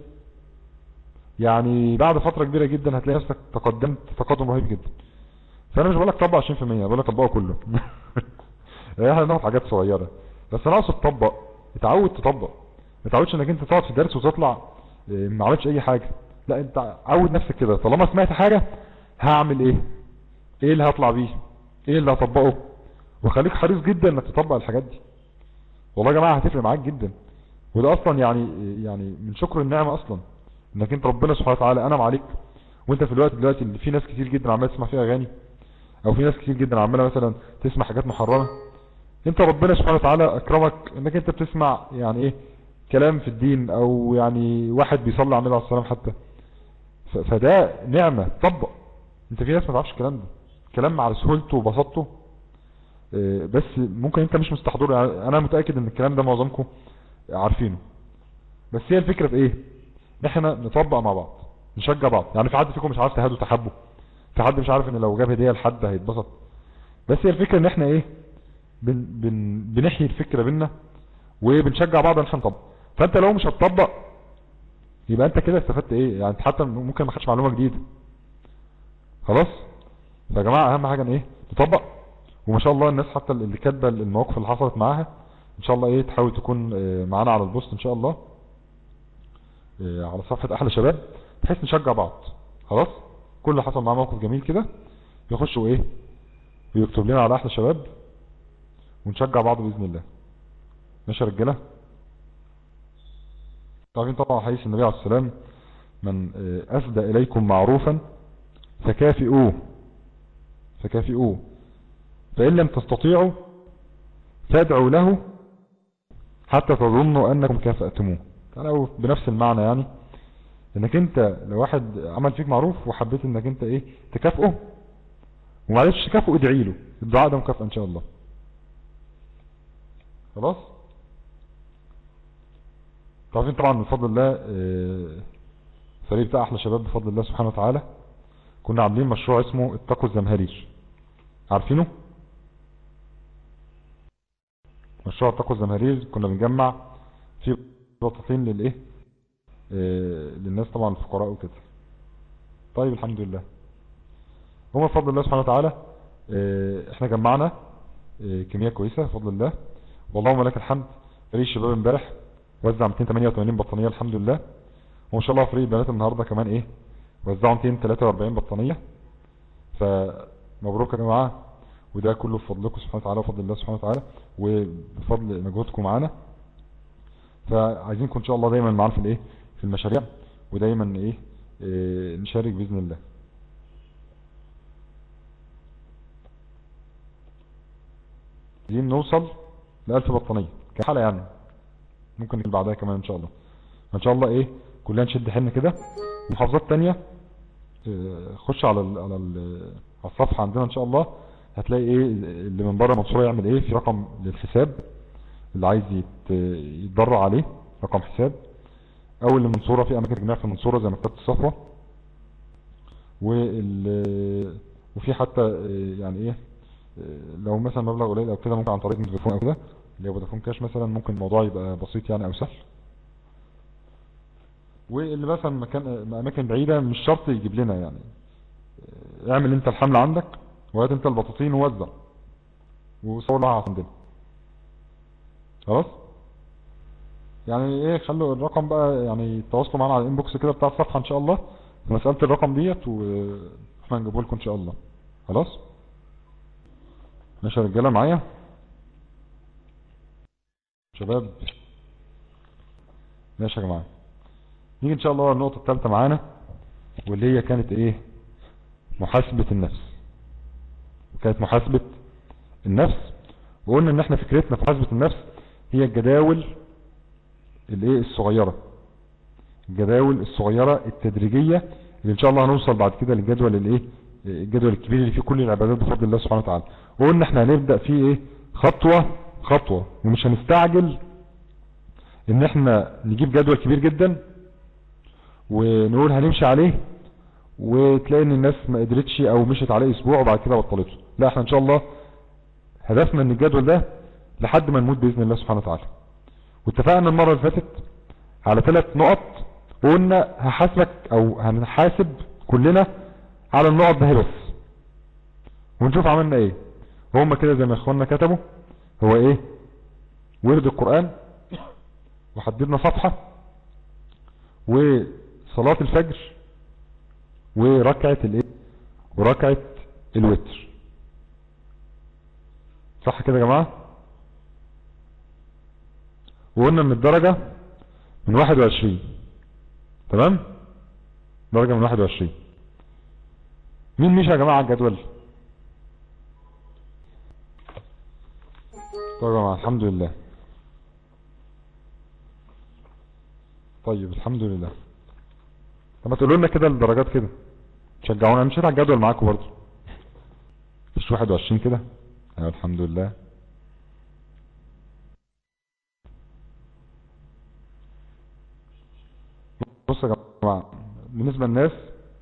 يعني بعد فترة كبيرة جدا هتلاقي نفسك تقدمت تقدم رهيب جدا فانا مش بقول لك طبق 20% بقول لك طبقه كله يعني احنا بناخد حاجات صغيرة بس انا اقصد تطبق اتعود تطبق ما تعودش انك انت تقعد في درس وتطلع اه، ما عملتش اي حاجة لا انت عود نفسك كده طالما سمعت حاجة هعمل ايه ايه اللي هطلع بيه ايه اللي هطبقه وخليك حريص جدا انك تطبق الحاجات دي والله يا جماعة هتفرق معاك جدا وده اصلا يعني يعني من شكر النعمة اصلا انك انت ربنا سبحانه وتعالى انعم عليك وانت في الوقت دلوقتي اللي في ناس كتير جدا عماله تسمع فيها اغاني او في ناس كتير جدا عماله مثلا تسمع حاجات محرمة انت ربنا سبحانه وتعالى اكرمك انك انت بتسمع يعني ايه كلام في الدين او يعني واحد بيصلي على النبي عليه الصلاه والسلام حتى ف- فده نعمة طبق انت في ناس ما تعرفش الكلام ده كلام على سهولته وبساطته اه، بس ممكن انت مش مستحضره يعني انا متأكد ان الكلام ده معظمكم عارفينه بس هي الفكرة في ايه احنا نطبق مع بعض نشجع بعض يعني في حد فيكم مش عارف تهادوا تحبه في حد مش عارف ان لو جاب هدية لحد هيتبسط بس هي الفكرة ان احنا ايه بن بن بنحيي الفكرة بينا وبنشجع بعض ان احنا نطبق فانت لو مش هتطبق يبقى انت كده استفدت ايه يعني انت حتى ممكن ما خدش معلومة جديدة خلاص فيا جماعة اهم حاجة ان ايه نطبق وما شاء الله الناس حتى اللي كاتبه المواقف اللي حصلت معاها ان شاء الله ايه تحاول تكون اه، معانا على البوست ان شاء الله اه، على صفحة احلى شباب بحيث نشجع بعض خلاص كل اللي حصل معاه موقف جميل كده يخش وايه ويكتب لنا على احلى شباب ونشجع بعض باذن الله ماشي يا رجاله طبعا طبعا حديث النبي عليه السلام من اه، اسدى اليكم معروفا فكافئوه فكافئوه فإن لم تستطيعوا فادعوا له حتى تظنوا أنكم كافأتموه أنا بنفس المعنى يعني انك انت لو واحد عمل فيك معروف وحبيت انك انت ايه تكافئه ومعلش تكافئه ادعي له الدعاء ده مكافأة ان شاء الله خلاص طبعا طبعا من فضل الله آه، الفريق بتاع احلى شباب بفضل الله سبحانه وتعالى كنا عاملين مشروع اسمه اتقوا الزمهرير عارفينه مشروع اتقوا الزمهرير كنا بنجمع فيه بطاطين للايه آه، للناس طبعا الفقراء وكده طيب الحمد لله هو بفضل الله سبحانه وتعالى آه، احنا جمعنا آه، كمية كويسة بفضل الله واللهم لك الحمد فريق الشباب امبارح وزع 288 بطانية الحمد لله وما شاء الله فريق البنات النهاردة كمان ايه وزعوا 243 بطانية فمبروك يا جماعة وده كله بفضلكم سبحانه وتعالى وفضل الله سبحانه وتعالى وبفضل مجهودكم معانا فعايزينكم ان شاء الله دايما معانا في الايه في المشاريع ودايما ايه إيه، نشارك باذن الله عايزين نوصل ل 1000 بطانيه كحاله يعني ممكن نجيب بعدها كمان ان شاء الله ان شاء الله ايه كلنا نشد حيلنا كده محافظات تانية إيه، خش على ال على ال على الصفحه عندنا ان شاء الله هتلاقي ايه اللي من بره المنصوره يعمل ايه في رقم للحساب اللي عايز يت- يتبرع عليه رقم حساب او اللي منصورة في اماكن تجميع في المنصورة زي مكتبة الصفوة وال وفي حتى آه، يعني ايه آه، لو مثلا مبلغ قليل او كده ممكن عن طريق فودافون او كده اللي هو فودافون كاش مثلا ممكن الموضوع يبقى بسيط يعني او سهل واللي مثلا مكان آه، اماكن بعيدة مش شرط يجيب لنا يعني آه، اعمل انت الحمل عندك وهات انت البطاطين ووزع وصور لها عندنا خلاص يعني ايه خلوا الرقم بقى يعني تواصلوا معانا على الانبوكس كده بتاع الصفحة ان شاء الله في مسألة الرقم ديت واحنا نجيبه لكم ان شاء الله خلاص ماشي يا رجالة معايا شباب ماشي يا جماعة نيجي ان شاء الله النقطة الثالثة معانا واللي هي كانت ايه محاسبة النفس كانت محاسبة النفس وقلنا ان احنا فكرتنا في محاسبة النفس هي الجداول الايه الصغيرة الجداول الصغيرة التدريجية اللي ان شاء الله هنوصل بعد كده للجدول الايه الجدول الكبير اللي فيه كل العبادات بفضل الله سبحانه وتعالى وقلنا احنا هنبدأ فيه ايه خطوة خطوة ومش هنستعجل ان احنا نجيب جدول كبير جدا ونقول هنمشي عليه وتلاقي ان الناس ما قدرتش او مشت عليه اسبوع وبعد كده بطلته لا احنا ان شاء الله هدفنا ان الجدول ده لحد ما نموت باذن الله سبحانه وتعالى واتفقنا المرة اللي فاتت على ثلاث نقط وقلنا هحاسبك او هنحاسب كلنا على النقط ده بس ونشوف عملنا ايه وهم كده زي ما اخواننا كتبوا هو ايه ورد القرآن وحددنا صفحة وصلاة الفجر وركعة الايه وركعة الوتر صح كده يا جماعة وقلنا ان الدرجة من 21 تمام درجة من 21 مين مشى يا جماعة على الجدول طيب يا جماعة الحمد لله طيب الحمد لله طب ما تقولوا لنا كده الدرجات كده تشجعونا انا مشيت على الجدول معاكم برضه مش 21 كده ايوه الحمد لله بص يا جماعه بالنسبه للناس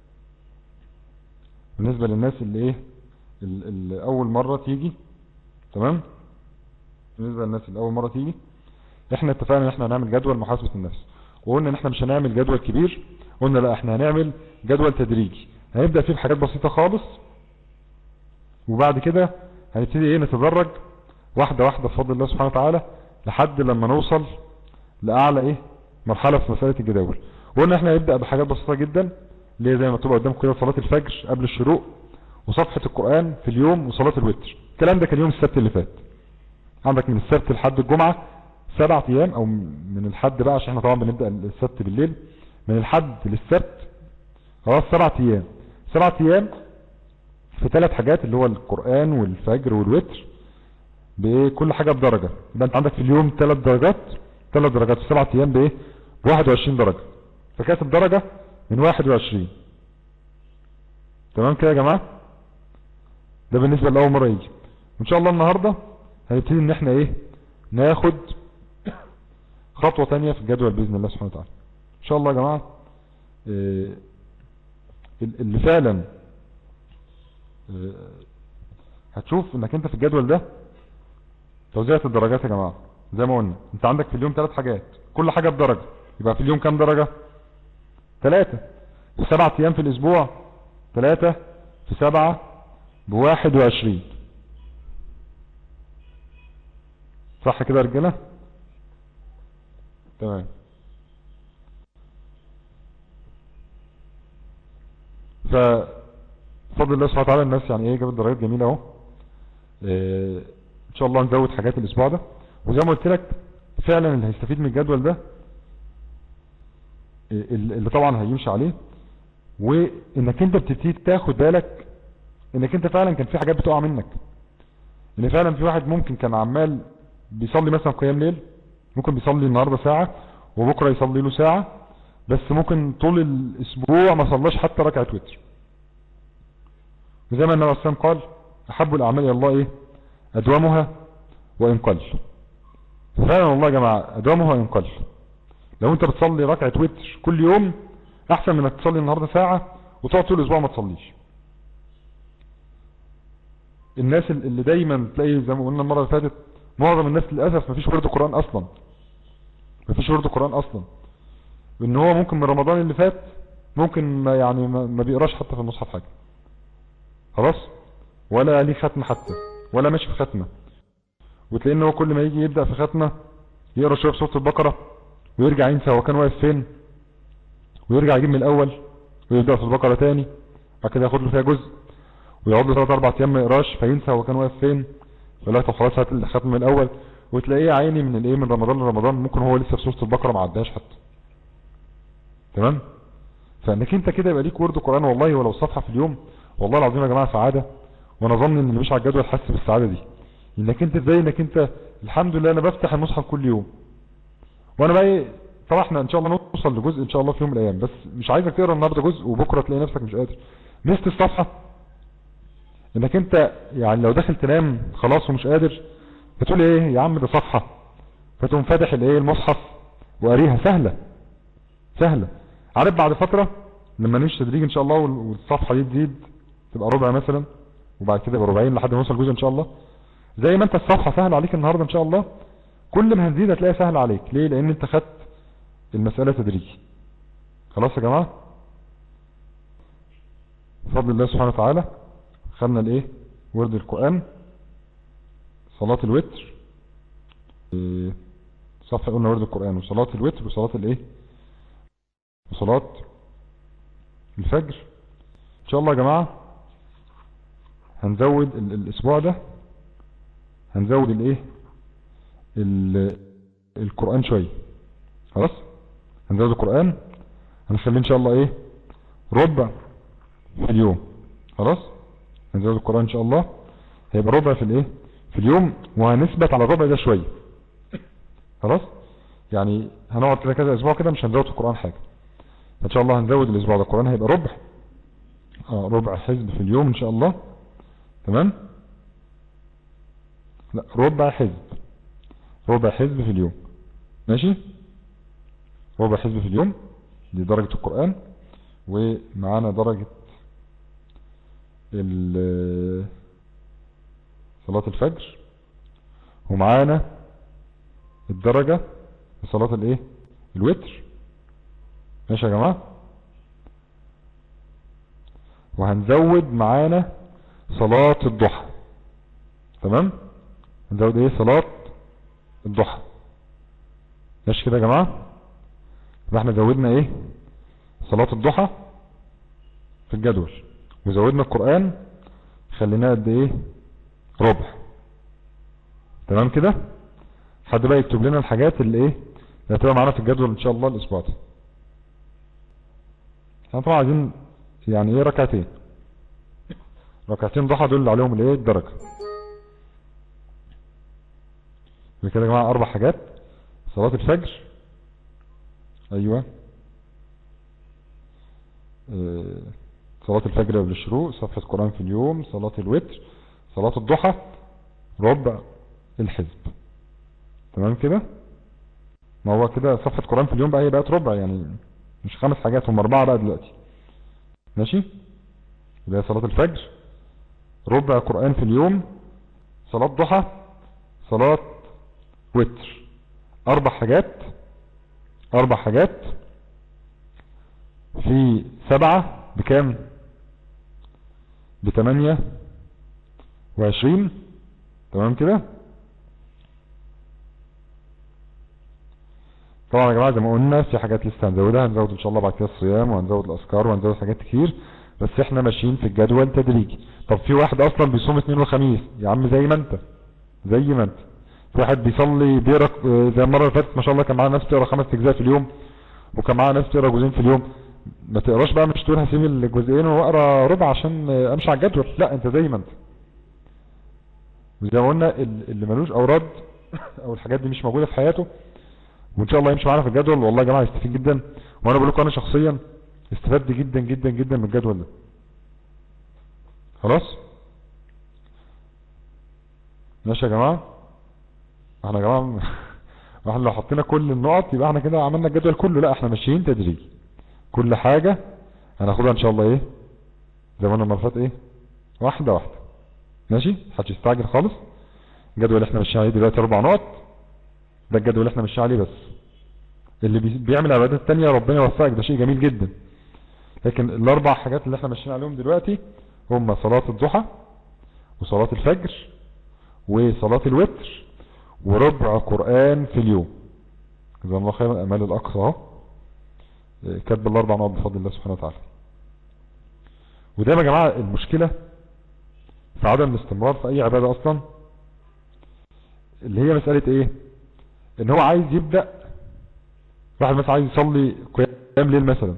بالنسبه للناس اللي ايه اللي اول مره تيجي تمام بالنسبه للناس اللي اول مره تيجي احنا اتفقنا ان احنا هنعمل جدول محاسبه النفس وقلنا ان احنا مش هنعمل جدول كبير قلنا لا احنا هنعمل جدول تدريجي هنبدا فيه بحاجات بسيطه خالص وبعد كده هنبتدي ايه نتدرج واحده واحده بفضل الله سبحانه وتعالى لحد لما نوصل لاعلى ايه مرحله في مساله الجداول وقلنا احنا هنبدا بحاجات بسيطه جدا اللي هي زي ما تبقى قدامكم كده صلاه الفجر قبل الشروق وصفحه القران في اليوم وصلاه الوتر الكلام ده كان يوم السبت اللي فات عندك من السبت لحد الجمعه سبع ايام او من الحد بقى عشان احنا طبعا بنبدا السبت بالليل من الحد للسبت خلاص سبع ايام سبع ايام في ثلاث حاجات اللي هو القرآن والفجر والوتر بايه كل حاجة بدرجة يبقى انت عندك في اليوم ثلاث درجات ثلاث درجات في سبعة ايام بايه ب 21 درجة فكانت الدرجة من 21 تمام كده يا جماعة ده بالنسبة لأول مرة يجي وان شاء الله النهاردة هنبتدي ان احنا ايه ناخد خطوة تانية في الجدول بإذن الله سبحانه وتعالى ان شاء الله يا جماعة إيه اللي فعلا إيه هتشوف انك انت في الجدول ده توزيعة الدرجات يا جماعة زي ما قلنا انت عندك في اليوم ثلاث حاجات كل حاجة بدرجة يبقى في اليوم كام درجة ثلاثة في سبعة ايام في الاسبوع ثلاثة في سبعة بواحد وعشرين صح كده يا رجالة تمام ففضل الله سبحانه وتعالى الناس يعني ايه جابت درجات جميلة اهو إيه ان شاء الله نزود حاجات الاسبوع ده وزي ما قلت لك فعلا اللي هيستفيد من الجدول ده إيه اللي طبعا هيمشي عليه وانك انت بتبتدي تاخد بالك انك انت فعلا كان في حاجات بتقع منك ان فعلا في واحد ممكن كان عمال بيصلي مثلا قيام ليل ممكن بيصلي النهاردة ساعة وبكرة يصلي له ساعة بس ممكن طول الاسبوع ما صلاش حتى ركعة وتر وزي ما النبي عليه الصلاة قال احب الاعمال الى الله ايه ادومها وان قل فعلا والله يا جماعة ادومها وان قل لو انت بتصلي ركعة وتر كل يوم احسن من انك تصلي النهاردة ساعة وتقعد طول الاسبوع ما تصليش الناس اللي دايما تلاقي زي ما قلنا المرة اللي فاتت معظم الناس للأسف مفيش ورد قرآن اصلا مفيش ورد قرآن اصلا وان هو ممكن من رمضان اللي فات ممكن ما يعني ما بيقراش حتى في المصحف حاجة خلاص ولا ليه ختمة حتى ولا ماشي في ختمة وتلاقي ان هو كل ما يجي يبدأ في ختمة يقرا شوية في سورة البقرة ويرجع ينسى هو كان واقف فين ويرجع يجيب من الاول ويبدأ في البقرة تاني بعد كده ياخد له فيها جزء ويقعد له 3 4 ايام ما يقراش فينسى هو كان واقف فين فيقول لك طب خلاص هات الختم من الاول وتلاقيه عيني من الايه من رمضان لرمضان ممكن هو لسه في سوره البقره ما عداش حتى تمام فانك انت كده يبقى ليك ورد قران والله ولو صفحه في اليوم والله العظيم يا جماعه سعاده وانا ظن ان اللي مش على الجدول حاسس بالسعاده دي انك انت ازاي انك انت الحمد لله انا بفتح المصحف كل يوم وانا بقى ايه طبعا احنا ان شاء الله نوصل لجزء ان شاء الله في يوم من الايام بس مش عايزك تقرا النهارده جزء وبكره تلاقي نفسك مش قادر مست الصفحه انك انت يعني لو داخل تنام خلاص ومش قادر فتقول ايه يا عم ده صفحة فتقوم فاتح الايه المصحف وقاريها سهلة سهلة عارف بعد فترة لما نمشي تدريج ان شاء الله وال- والصفحة دي تزيد تبقى ربع مثلا وبعد كده يبقى ربعين لحد ما نوصل جزء ان شاء الله زي ما انت الصفحة سهل عليك النهاردة ان شاء الله كل ما هنزيد هتلاقيها سهل عليك ليه لان انت خدت المسألة تدريجي خلاص يا جماعة بفضل الله سبحانه وتعالى خدنا الايه ورد القرآن صلاة الوتر إيه، صفحة قلنا ورد القرآن وصلاة الوتر وصلاة الايه وصلاة الفجر ان شاء الله يا جماعة هنزود ال- الاسبوع ده هنزود الايه ال- القرآن شوية خلاص هنزود القرآن هنخليه ان شاء الله ايه ربع في اليوم خلاص هنزود القرآن ان شاء الله هيبقى ربع في الايه في اليوم وهنثبت على الربع ده شوية خلاص يعني هنقعد كده كذا اسبوع كده مش هنزود في القرآن حاجة ان شاء الله هنزود الاسبوع ده القرآن هيبقى ربع اه ربع حزب في اليوم ان شاء الله تمام لا ربع حزب ربع حزب في اليوم ماشي ربع حزب في اليوم دي درجة القرآن ومعانا درجة ال- صلاة الفجر ومعانا الدرجة لصلاة الايه الوتر ماشي يا جماعة وهنزود معانا صلاة الضحى تمام هنزود ايه صلاة الضحى ماشي كده يا جماعة يبقى احنا زودنا ايه صلاة الضحى في الجدول وزودنا القرآن خليناه قد ايه ربع تمام كده حد بقى يكتب لنا الحاجات اللي ايه اللي هتبقى معانا في الجدول ان شاء الله الاسبوع ده احنا طبعا عايزين يعني ايه ركعتين ركعتين ضحى دول اللي عليهم الايه الدرجة يبقى كده يا جماعة اربع حاجات صلاة الفجر ايوه آه، صلاة الفجر قبل الشروق صفحة قرآن في اليوم صلاة الوتر صلاة الضحى ربع الحزب تمام كده ما هو كده صفحة قرآن في اليوم بقى هي بقت ربع يعني مش خمس حاجات هم اربعة بقى دلوقتي ماشي اللي هي صلاة الفجر ربع قرآن في اليوم صلاة ضحى صلاة وتر اربع حاجات اربع حاجات في سبعة بكام بتمانية وعشرين تمام كده طبعا يا جماعة زي ما قلنا في حاجات لسه هنزودها هنزود ان شاء الله بعد كده الصيام وهنزود الاذكار وهنزود حاجات كتير بس احنا ماشيين في الجدول تدريجي طب في واحد اصلا بيصوم اثنين وخميس يا عم زي ما انت زي ما انت في واحد بيصلي بيقرا آه، زي المره اللي فاتت ما شاء الله كان معانا ناس تقرا خمس اجزاء في اليوم وكان معانا ناس تقرا جزئين في اليوم ما تقراش بقى مش تقول هسيب الجزئين واقرا ربع عشان آه، امشي على الجدول لا انت زي ما انت وزي ما قلنا ال- اللي ملوش اوراد او الحاجات دي مش موجوده في حياته وان شاء الله يمشي معانا في الجدول والله يا جماعه يستفيد جدا وانا بقول لكم انا شخصيا استفدت جدا جدا جدا من الجدول ده خلاص ماشي يا جماعه احنا يا جماعه احنا لو حطينا كل النقط يبقى احنا كده عملنا الجدول كله لا احنا ماشيين تدريجي كل حاجه هناخدها ان شاء الله ايه زي ما قلنا المره اللي فاتت ايه واحده واحده ماشي محدش يستعجل خالص الجدول اللي احنا ماشيين عليه دلوقتي اربع نقط ده الجدول اللي احنا ماشيين عليه بس اللي بي- بيعمل عبادات تانية ربنا يوفقك ده شيء جميل جدا لكن الاربع حاجات اللي احنا ماشيين عليهم دلوقتي هم صلاة الضحى وصلاة الفجر وصلاة الوتر وربع قرآن في اليوم جزاهم الله خيرا امال الاقصى اهو اه، كاتب الاربع نقط بفضل الله سبحانه وتعالى وده يا جماعة المشكلة في عدم الاستمرار في اي عبادة اصلا اللي هي مسألة ايه ان هو عايز يبدأ واحد مثلا عايز يصلي قيام ليل مثلا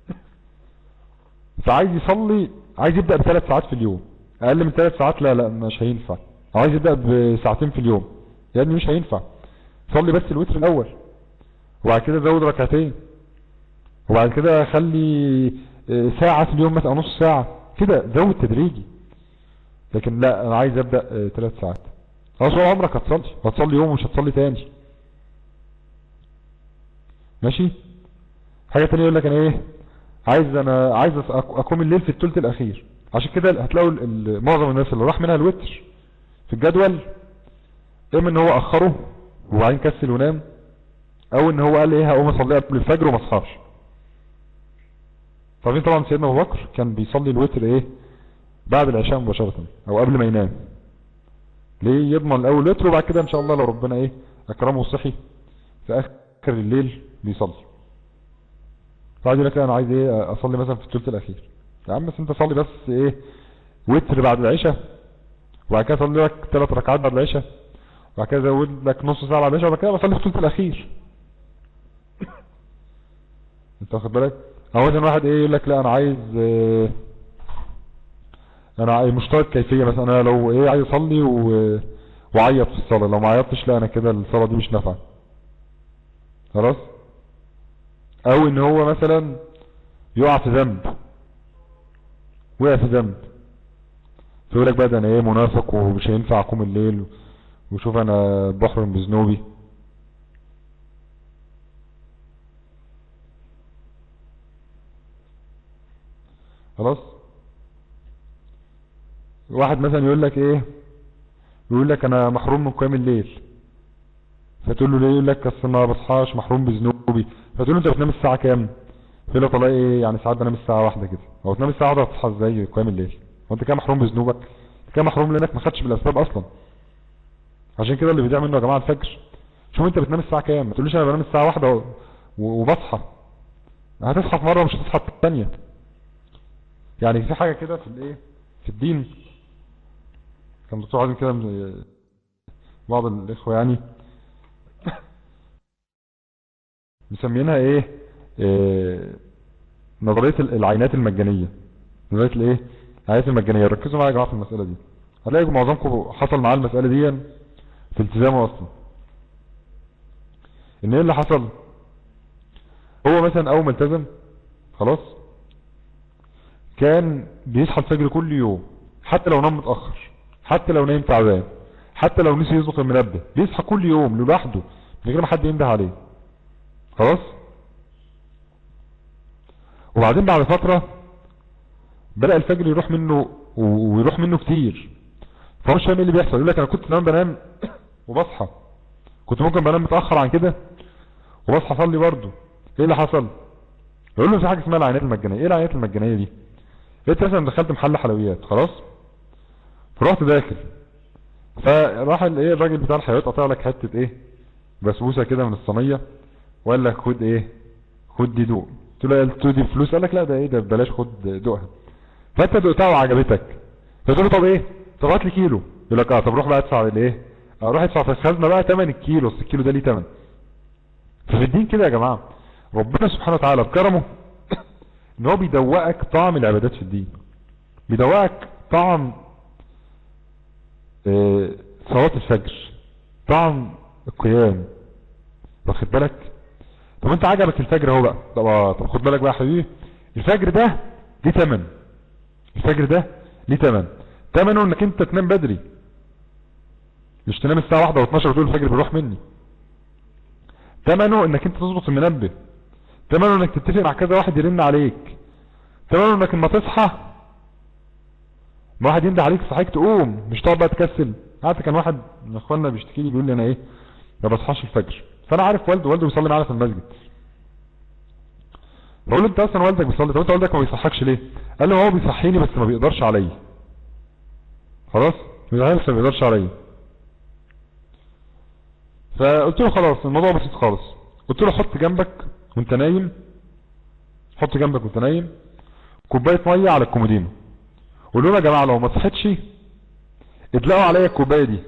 فعايز يصلي عايز يبدأ بثلاث ساعات في اليوم اقل من ثلاث ساعات لا لا مش هينفع عايز يبدأ بساعتين في اليوم يا ابني مش هينفع صلي بس الوتر الاول وبعد كده زود ركعتين وبعد كده خلي اه، ساعة في اليوم مثلا أو نص ساعة كده زود تدريجي لكن لا انا عايز ابدأ اه، ثلاث ساعات خلاص طول عمرك هتصلي هتصلي يوم ومش هتصلي تاني ماشي حاجة تانية يقول لك انا ايه عايز انا عايز أس- أق- اقوم الليل في الثلث الاخير عشان كده هتلاقوا ال- ال- معظم الناس اللي راح منها الوتر في الجدول اما ان هو اخره وبعدين كسل ونام او ان هو قال ايه هقوم اصلي قبل الفجر وما اصحاش طبعا طبعا سيدنا ابو بكر كان بيصلي الوتر ايه بعد العشاء مباشرة او قبل ما ينام ليه يضمن الاول وتر وبعد كده ان شاء الله لو ربنا ايه اكرمه وصحي في اخر الليل بيصلي بعد يقول لك لا انا عايز ايه اصلي مثلا في الثلث الاخير يا عم بس انت صلي بس ايه وتر بعد العشاء وبعد كده صلي لك ثلاث ركعات بعد العشاء وبعد كده زود لك نص ساعه بعد العشاء وبعد كده بصلي في الثلث الاخير انت واخد بالك او مثلا واحد ايه يقول لك لا انا عايز اه انا عايز مشترط كيفيه مثلا انا لو ايه عايز اصلي و... وعيط في الصلاه لو ما عيطتش لا انا كده الصلاه دي مش نافعه خلاص او ان هو مثلا يقع في ذنب وقع في ذنب فيقول لك بقى ده انا ايه منافق ومش هينفع اقوم الليل وشوف انا بحرم بذنوبي خلاص واحد مثلا يقول لك ايه يقول لك انا محروم من قيام الليل فتقول له ليه يقول لك اصل ما بصحاش محروم بذنوبي فتقول له انت بتنام الساعه كام يقول لك والله ايه يعني ساعات بنام الساعه واحدة كده او تنام الساعه واحدة تصحى ازاي قيام الليل وانت كده محروم بذنوبك انت كده محروم لانك ما خدتش بالاسباب اصلا عشان كده اللي بيضيع منه يا جماعه الفجر شوف انت بتنام الساعه كام ما تقوليش انا بنام الساعه واحدة و... و... وبصحى هتصحى في مره مش هتصحى في الثانيه يعني في حاجه كده في الايه في الدين كان دكتور عظيم كده من- بعض الاخوه يعني مسمينها ايه, إيه نظريه العينات المجانيه نظريه الايه العينات المجانيه ركزوا معايا يا جماعه في المساله دي هتلاقوا معظمكم حصل معاه المساله دي في التزامه اصلا ان ايه اللي حصل هو مثلا اول ما التزم خلاص كان بيصحى الفجر كل يوم حتى لو نام متاخر حتى لو نايم تعبان حتى لو نسي يظبط المنبه بيصحى كل يوم لوحده من غير ما حد ينده عليه خلاص وبعدين بعد فترة بدأ الفجر يروح منه و- ويروح منه كتير فهو مش فاهم ايه اللي بيحصل يقول لك انا كنت نام بنام وبصحى كنت ممكن بنام متأخر عن كده وبصحى اصلي برضه ايه اللي حصل يقول له في حاجة اسمها العينات المجانية ايه العينات المجانية دي انت مثلا دخلت محل حلويات خلاص فرحت داخل فراح ال- ايه الراجل بتاع الحلويات قطع لك حتة ايه بسبوسة كده من الصينية وقال لك خد ايه خد دي دوق قلت له قلت له دي فلوس قال لك لا ده ايه ده بلاش خد دوقها فانت دقتها وعجبتك فتقول له طب ايه طب هات لي كيلو يقول لك اه طب روح بقى ادفع الايه اه روح ادفع في الخزنه بقى ثمن الكيلو اصل الكيلو ده ليه ثمن ففي الدين كده يا جماعه ربنا سبحانه وتعالى بكرمه ان هو بيدوقك طعم العبادات في الدين بيدوقك طعم آه، صلاه الفجر طعم القيام واخد بالك طب انت عجبك الفجر اهو بقى طب آه، طب خد بالك بقى يا حبيبي الفجر ده ليه تمن الفجر ده ليه تمن تمنه انك انت تنام بدري مش تنام الساعة واحدة و12 وتقول الفجر بيروح مني تمنه انك انت تظبط المنبه تمنه انك تتفق مع كذا واحد يرن عليك تمنه انك لما تصحى ما واحد ينده عليك صحيك تقوم مش تقعد بقى تكسل عارف كان واحد من اخواننا بيشتكي لي بيقول لي انا ايه ما بصحاش الفجر فانا عارف والده والده بيصلي معانا في المسجد بقول له انت اصلا والدك بيصلي طب انت والدك ما بيصحكش ليه قال له هو بيصحيني بس ما بيقدرش عليا خلاص بيصحيني بس ما بيقدرش عليا فقلت له خلاص الموضوع بسيط خالص قلت له حط جنبك وانت نايم حط جنبك وانت نايم كوبايه ميه على الكومودينو قول لهم يا جماعه لو ما صحتش ادلقوا عليا الكوبايه دي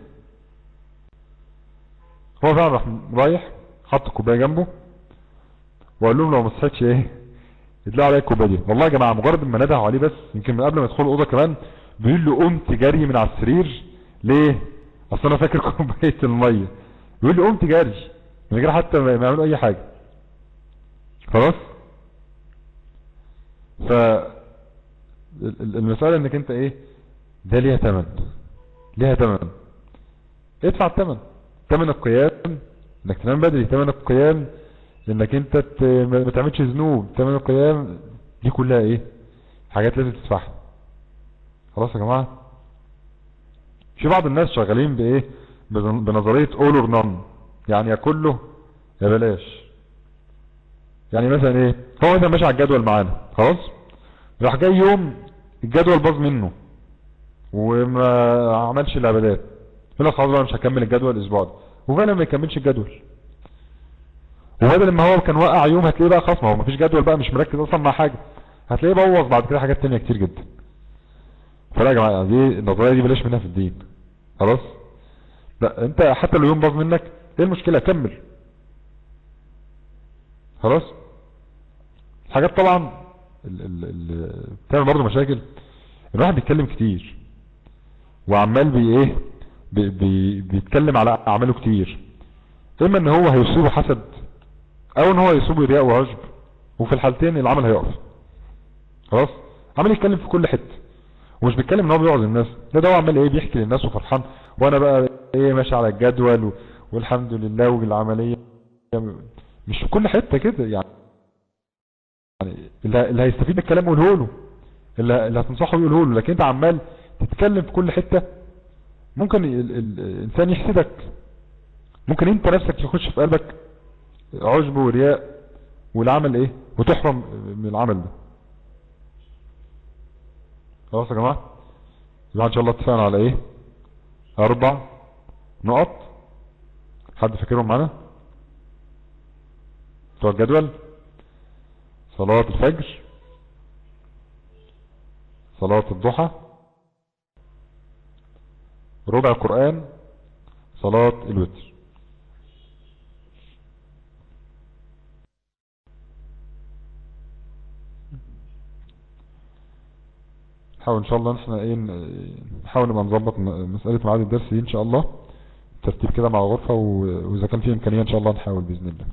هو فعلا راح رايح حط الكوبايه جنبه وقال لهم لو ما صحتش ايه ادلقوا عليا الكوبايه دي والله يا جماعه مجرد ما ندهوا عليه بس يمكن من قبل ما يدخل الاوضه كمان بيقول له قمت جري من على السرير ليه اصل انا فاكر كوبايه الميه بيقول لي قمت جري من غير حتى ما ما يعملوا اي حاجه خلاص ف ال- ال- المسألة انك انت ايه ده ليها تمن ليها تمن ادفع الثمن ثمن القيام انك تنام بدري ثمن القيام انك انت ت- ما ما تعملش ذنوب ثمن القيام دي كلها ايه حاجات لازم تدفعها خلاص يا جماعة في بعض الناس شغالين بايه بن- بنظرية all or none يعني يا كله يا بلاش يعني مثلا ايه هو مثلا ماشي على الجدول معانا خلاص راح جاي يوم الجدول باظ منه وما عملش العبادات يقول لك خلاص بقى مش هكمل الجدول الاسبوع ده وفعلا ما يكملش الجدول وبدل ما هو كان واقع يوم هتلاقيه بقى خلاص ما هو مفيش جدول بقى مش مركز اصلا مع حاجه هتلاقيه بوظ بعد كده حاجات تانية كتير جدا فلا يا جماعه دي النظريه دي بلاش منها في الدين خلاص لا انت حتى لو يوم باظ منك ايه المشكله كمل خلاص حاجات طبعا ال ال ال بتعمل برضه مشاكل الواحد بيتكلم كتير وعمال بي ايه بي بي بيتكلم على اعماله كتير اما ان هو هيصيبه حسد او ان هو يصيبه رياء وعجب وفي الحالتين العمل هيقف خلاص عمال يتكلم في كل حته ومش بيتكلم ان هو بيوعظ الناس لا ده هو عمال ايه بيحكي للناس وفرحان وانا بقى ايه ماشي على الجدول و- والحمد لله والعمليه مش في كل حته كده يعني يعني اللي اللي هيستفيد من الكلام قوله له اللي اللي هتنصحه يقوله له لكن انت عمال تتكلم في كل حته ممكن ال- ال- الانسان يحسدك ممكن انت نفسك يخش في قلبك عجب ورياء والعمل ايه وتحرم من العمل ده خلاص يا جماعه يبقى ان شاء الله اتفقنا على ايه اربع نقط حد فاكرهم معانا بتوع الجدول صلاة الفجر صلاة الضحى ربع القرآن صلاة الوتر نحاول ان شاء الله ان احنا ايه ن- نحاول نبقى نظبط م- مسألة ميعاد الدرس دي ان شاء الله ترتيب كده مع الغرفة و- واذا كان في امكانية ان شاء الله نحاول باذن الله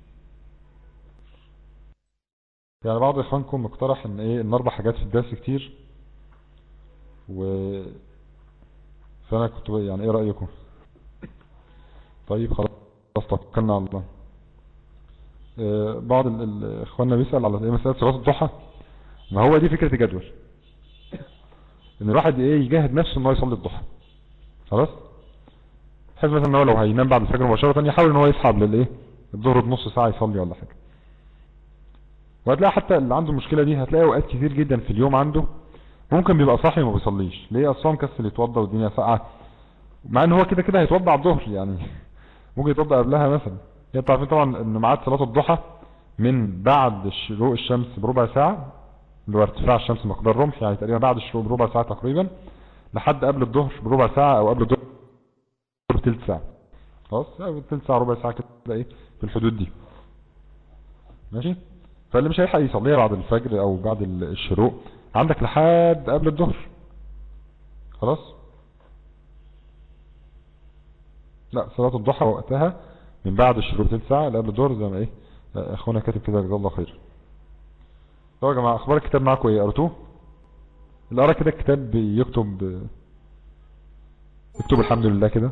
يعني بعض اخوانكم اقترح ان ايه ان اربع حاجات في الدرس كتير و فانا كنت بقى- يعني ايه رأيكم طيب خلاص توكلنا على الله آه، بعض ال- ال- اخواننا بيسأل على ايه مسألة صلاة الضحى ما هو دي فكرة الجدول ان الواحد ايه يجاهد نفسه ان هو يصلي الضحى خلاص بحيث مثلا ان هو لو هينام بعد الفجر مباشرة يحاول ان هو يصحى للايه الظهر بنص ساعة يصلي ولا حاجة وهتلاقي حتى اللي عنده المشكلة دي هتلاقي اوقات كتير جدا في اليوم عنده ممكن بيبقى صاحي وما بيصليش ليه اصلا مكسل يتوضى والدنيا ساقعه مع ان هو كده كده هيتوضى على الظهر يعني ممكن يتوضى قبلها مثلا انتوا عارفين طبعا ان ميعاد صلاة الضحى من بعد شروق الشمس بربع ساعة اللي هو ارتفاع الشمس مقدار رمح يعني تقريبا بعد الشروق بربع ساعة تقريبا لحد قبل الظهر بربع ساعة او قبل الظهر بثلث ساعة خلاص يعني بثلث ساعة ربع ساعة كده ايه في الحدود دي ماشي فاللي مش هيلحق يصليها بعد الفجر او بعد ال- الشروق عندك لحد قبل الظهر خلاص لا صلاة الضحى وقتها من بعد الشروق تلت ساعة لقبل الظهر زي ما ايه آه، اخونا كاتب كده جزاه الله خير طب يا جماعة اخبار الكتاب معاكم ايه قريتوه اللي قرا كده الكتاب يكتب يكتب الحمد لله كده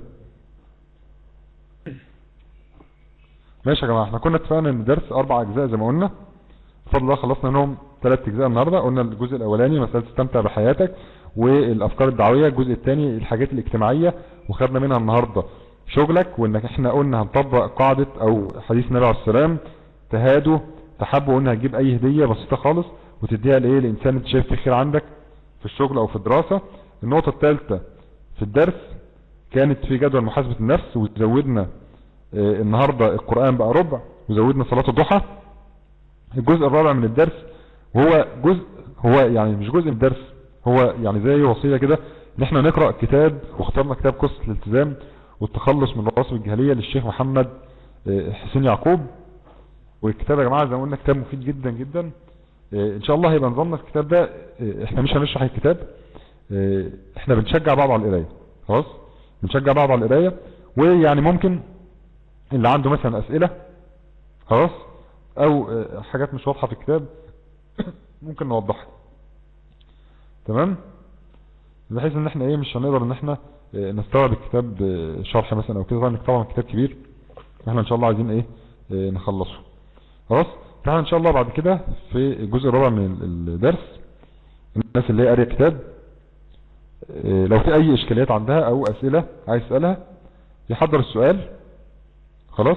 ماشي يا جماعة احنا كنا اتفقنا ان الدرس اربع اجزاء زي ما قلنا بفضل الله خلصنا منهم ثلاث اجزاء النهاردة قلنا الجزء الاولاني مسألة استمتع بحياتك والافكار الدعوية الجزء الثاني الحاجات الاجتماعية وخدنا منها النهاردة شغلك وانك احنا قلنا هنطبق قاعدة او حديث النبي عليه السلام تهادوا تحبوا قلنا هتجيب اي هدية بسيطة خالص وتديها لايه لانسان انت شايف فيه خير عندك في الشغل او في الدراسة النقطة الثالثة في الدرس كانت في جدول محاسبة النفس وزودنا آه، النهاردة القرآن بقى ربع وزودنا صلاة الضحى الجزء الرابع من الدرس وهو جزء هو يعني مش جزء من الدرس هو يعني زي وصية كده ان احنا نقرأ كتاب واخترنا كتاب قصة الالتزام والتخلص من الرواسب الجاهلية للشيخ محمد آه، حسين يعقوب والكتاب يا جماعة زي ما قلنا كتاب مفيد جدا جدا آه، ان شاء الله هيبقى نظامنا في الكتاب ده آه، احنا مش هنشرح الكتاب آه، احنا بنشجع بعض على القراية خلاص بنشجع بعض على القراية ويعني ممكن اللي عنده مثلا اسئلة خلاص او آه، حاجات مش واضحة في الكتاب ممكن نوضحها تمام بحيث ان احنا ايه مش هنقدر ان احنا آه، نستوعب الكتاب آه، شرح مثلا او كده طبعا طبعا الكتاب كبير احنا ان شاء الله عايزين ايه آه، نخلصه خلاص فاحنا ان شاء الله بعد كده في الجزء الرابع من الدرس الناس اللي هي قاريه كتاب آه، لو في اي اشكاليات عندها او اسئلة عايز تسألها يحضر السؤال خلاص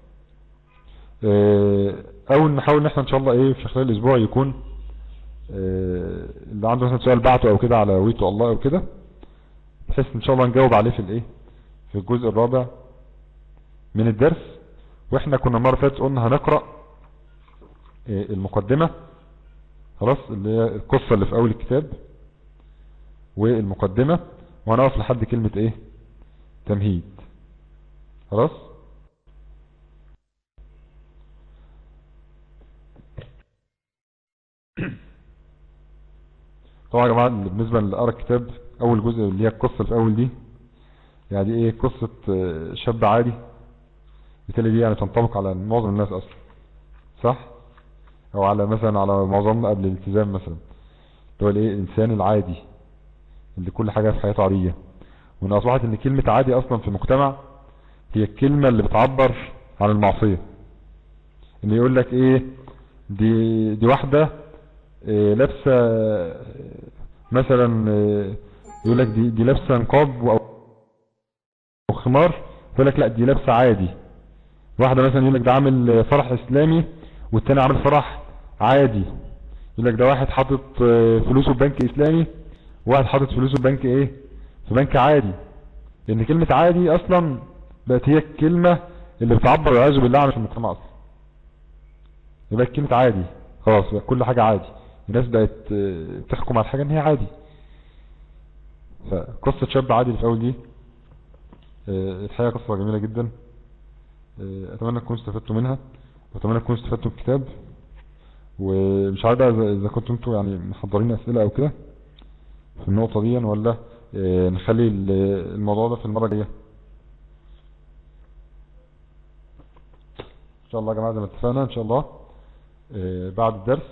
آه، او نحاول ان احنا ان شاء الله ايه في خلال الاسبوع يكون آه، اللي عنده مثلا سؤال بعته او كده على ويتو الله او كده بحيث ان شاء الله نجاوب عليه في الايه في الجزء الرابع من الدرس واحنا كنا المره اللي فاتت قلنا هنقرا آه، المقدمه خلاص اللي هي القصه اللي في اول الكتاب والمقدمه وهنقف لحد كلمه ايه تمهيد خلاص طبعا يا جماعه بالنسبه لقرا الكتاب اول جزء اللي هي القصه اللي في اول دي يعني ايه قصه آه، شاب عادي بالتالي دي يعني تنطبق على معظم الناس اصلا صح او على مثلا على معظمنا قبل الالتزام مثلا اللي هو الايه الانسان العادي اللي كل حاجه في حياته عاديه وان اصبحت ان كلمه عادي اصلا في المجتمع هي الكلمه اللي بتعبر عن المعصيه ان يقول لك ايه دي دي واحده إيه لابسه آه، مثلا آه، يقول لك دي دي لابسه نقاب او أو خمار يقول لك لا دي لابسه عادي واحده مثلا يقول لك ده عامل فرح اسلامي والتاني عامل فرح عادي يقول لك ده واحد حاطط آه، فلوسه في بنك اسلامي وواحد حاطط فلوسه في بنك ايه في بنك عادي لان كلمه عادي اصلا بقت هي الكلمه اللي بتعبر والعياذ بالله عن المجتمع اصلا يبقى كلمه عادي خلاص بقى كل حاجه عادي الناس بقت آه، تحكم على الحاجه ان هي عادي فقصه شاب عادي اللي في اول دي آه، الحقيقه قصه جميله جدا آه، اتمنى تكونوا استفدتوا منها واتمنى تكونوا استفدتوا من الكتاب ومش عارف بقى اذا إذا كنتوا انتوا يعني محضرين اسئله او كده في النقطه دي ولا آه، نخلي ال- الموضوع ده في المره الجايه ان شاء الله يا جماعه زي ما اتفقنا ان شاء الله آه، بعد الدرس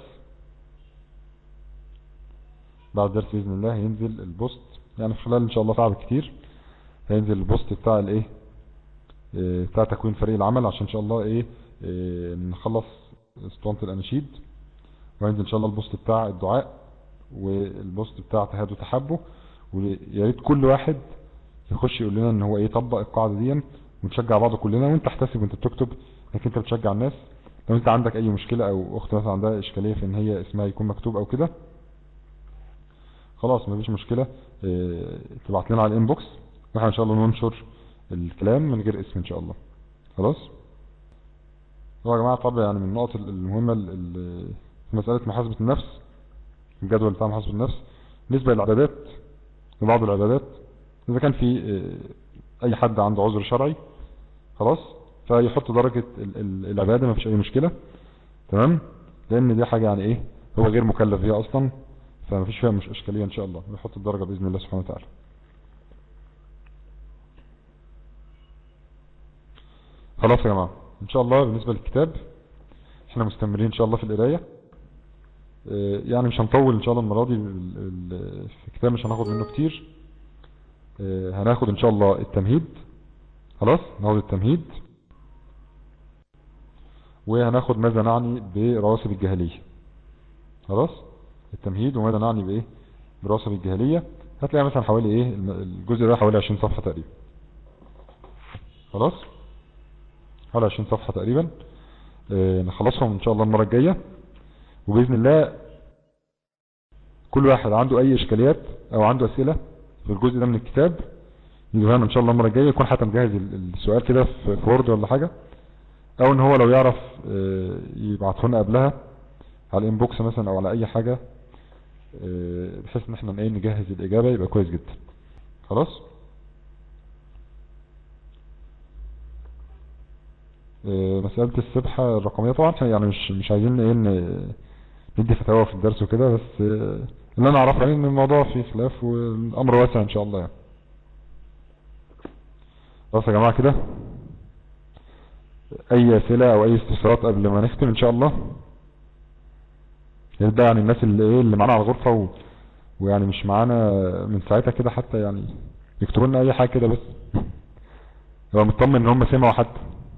بعد الدرس باذن الله هينزل البوست يعني في خلال ان شاء الله ساعه كتير هينزل البوست بتاع الايه آه، بتاع تكوين فريق العمل عشان ان شاء الله ايه آه، نخلص اسطوانة الاناشيد وهينزل ان شاء الله البوست بتاع الدعاء والبوست بتاع تهاد وتحبه ويا ريت كل واحد يخش يقول لنا ان هو ايه طبق القاعده دي ونشجع بعض كلنا وانت احتسب وانت بتكتب انك انت بتشجع الناس لو انت عندك اي مشكله او اخت مثلا عندها اشكاليه في ان هي اسمها يكون مكتوب او كده خلاص مفيش مشكله اه تبعت لنا على الانبوكس واحنا ان شاء الله ننشر الكلام من غير اسم ان شاء الله خلاص هو يا جماعه طبعا يعني من النقط المهمه ال- ال- في مساله محاسبه النفس الجدول بتاع محاسبه النفس بالنسبه للعبادات لبعض العبادات اذا كان في اه، اي حد عنده عذر شرعي خلاص فيحط درجة ال- ال- العبادة ما فيش اي مشكلة تمام لان دي حاجة يعني ايه هو غير مكلف فيها اصلا فما فيش فيها مش اشكالية ان شاء الله يحط الدرجة باذن الله سبحانه وتعالى خلاص يا جماعة ان شاء الله بالنسبة للكتاب احنا مستمرين ان شاء الله في القراية اه، يعني مش هنطول ان شاء الله المرة دي ال- ال- في الكتاب مش هناخد منه كتير اه، هناخد ان شاء الله التمهيد خلاص ناخد التمهيد وهناخد ماذا نعني برواسب الجاهلية خلاص التمهيد وماذا نعني بايه برواسب الجاهلية هتلاقي مثلا حوالي ايه الم- الجزء ده حوالي 20 صفحة تقريبا خلاص حوالي 20 صفحة تقريبا آه نخلصهم ان شاء الله المرة الجاية وبإذن الله كل واحد عنده اي اشكاليات او عنده اسئلة في الجزء ده من الكتاب يجيبها لنا ان شاء الله المرة الجاية يكون حتى مجهز ال- السؤال كده في في وورد ولا حاجة او ان هو لو يعرف آه، يبعته لنا قبلها على الانبوكس مثلا او على اي حاجة آه، بحيث ان احنا ايه نجهز الاجابة يبقى كويس جدا خلاص آه، مسألة السبحة الرقمية طبعا احنا يعني مش مش عايزين ايه ن- ندي فتاوى في الدرس وكده بس آه، اللي انا اعرفه يعني ان الموضوع فيه خلاف والامر واسع ان شاء الله يعني خلاص يا جماعة كده اي اسئلة او اي استفسارات قبل ما نختم ان شاء الله يبدأ يعني الناس اللي ايه اللي معانا على الغرفة و... ويعني مش معانا من ساعتها كده حتى يعني يكتبوا لنا اي حاجة كده بس يبقى مطمن ان هم سمعوا حتى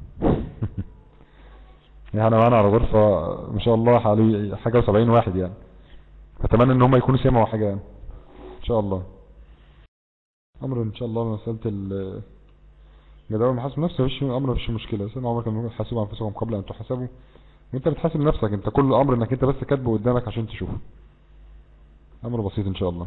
يعني انا معانا على غرفة ما شاء الله حوالي حاجة وسبعين واحد يعني اتمنى ان هم يكونوا سمعوا حاجة يعني ان شاء الله امر ان شاء الله مسألة ال جدول المحاسب نفسه مفيش امر مفيش مشكلة بس انا عمرك ان تحاسبوا انفسكم قبل ان تحاسبوا وانت بتحاسب نفسك انت كل امر انك انت بس كاتبه قدامك عشان تشوفه امر بسيط ان شاء الله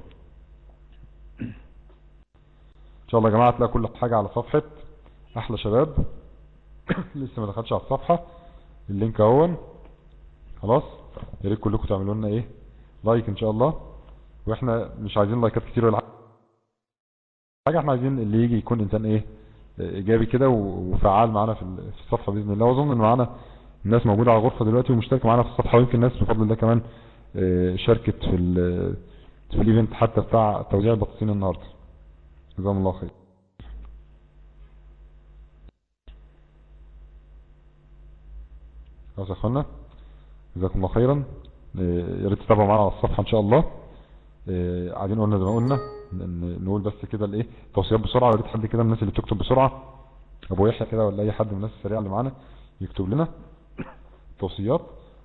ان شاء الله يا جماعة تلاقي كل حاجة على صفحة احلى شباب لسه ما دخلش على الصفحة اللينك اهون خلاص يا ريت كلكم تعملوا لنا ايه لايك ان شاء الله واحنا مش عايزين لايكات كتير ولا حاجه احنا عايزين اللي يجي يكون انسان ايه ايجابي كده وفعال معانا في في الصفحه باذن الله واظن ان معانا الناس موجوده على الغرفه دلوقتي ومشتركه معانا في الصفحه ويمكن الناس بفضل الله كمان اه، شاركت في ال في الايفنت حتى بتاع توزيع البطاطين النهارده جزاهم الله خير خلاص يا اخوانا جزاكم الله خيرا اه، يا ريت تتابعوا معانا على الصفحه ان شاء الله اه، قاعدين قلنا زي ما قلنا ن- نقول بس كده الايه توصيات بسرعه يا ريت حد كده من الناس اللي بتكتب بسرعه ابو يحيى كده ولا اي حد من الناس السريعه اللي معانا يكتب لنا توصيات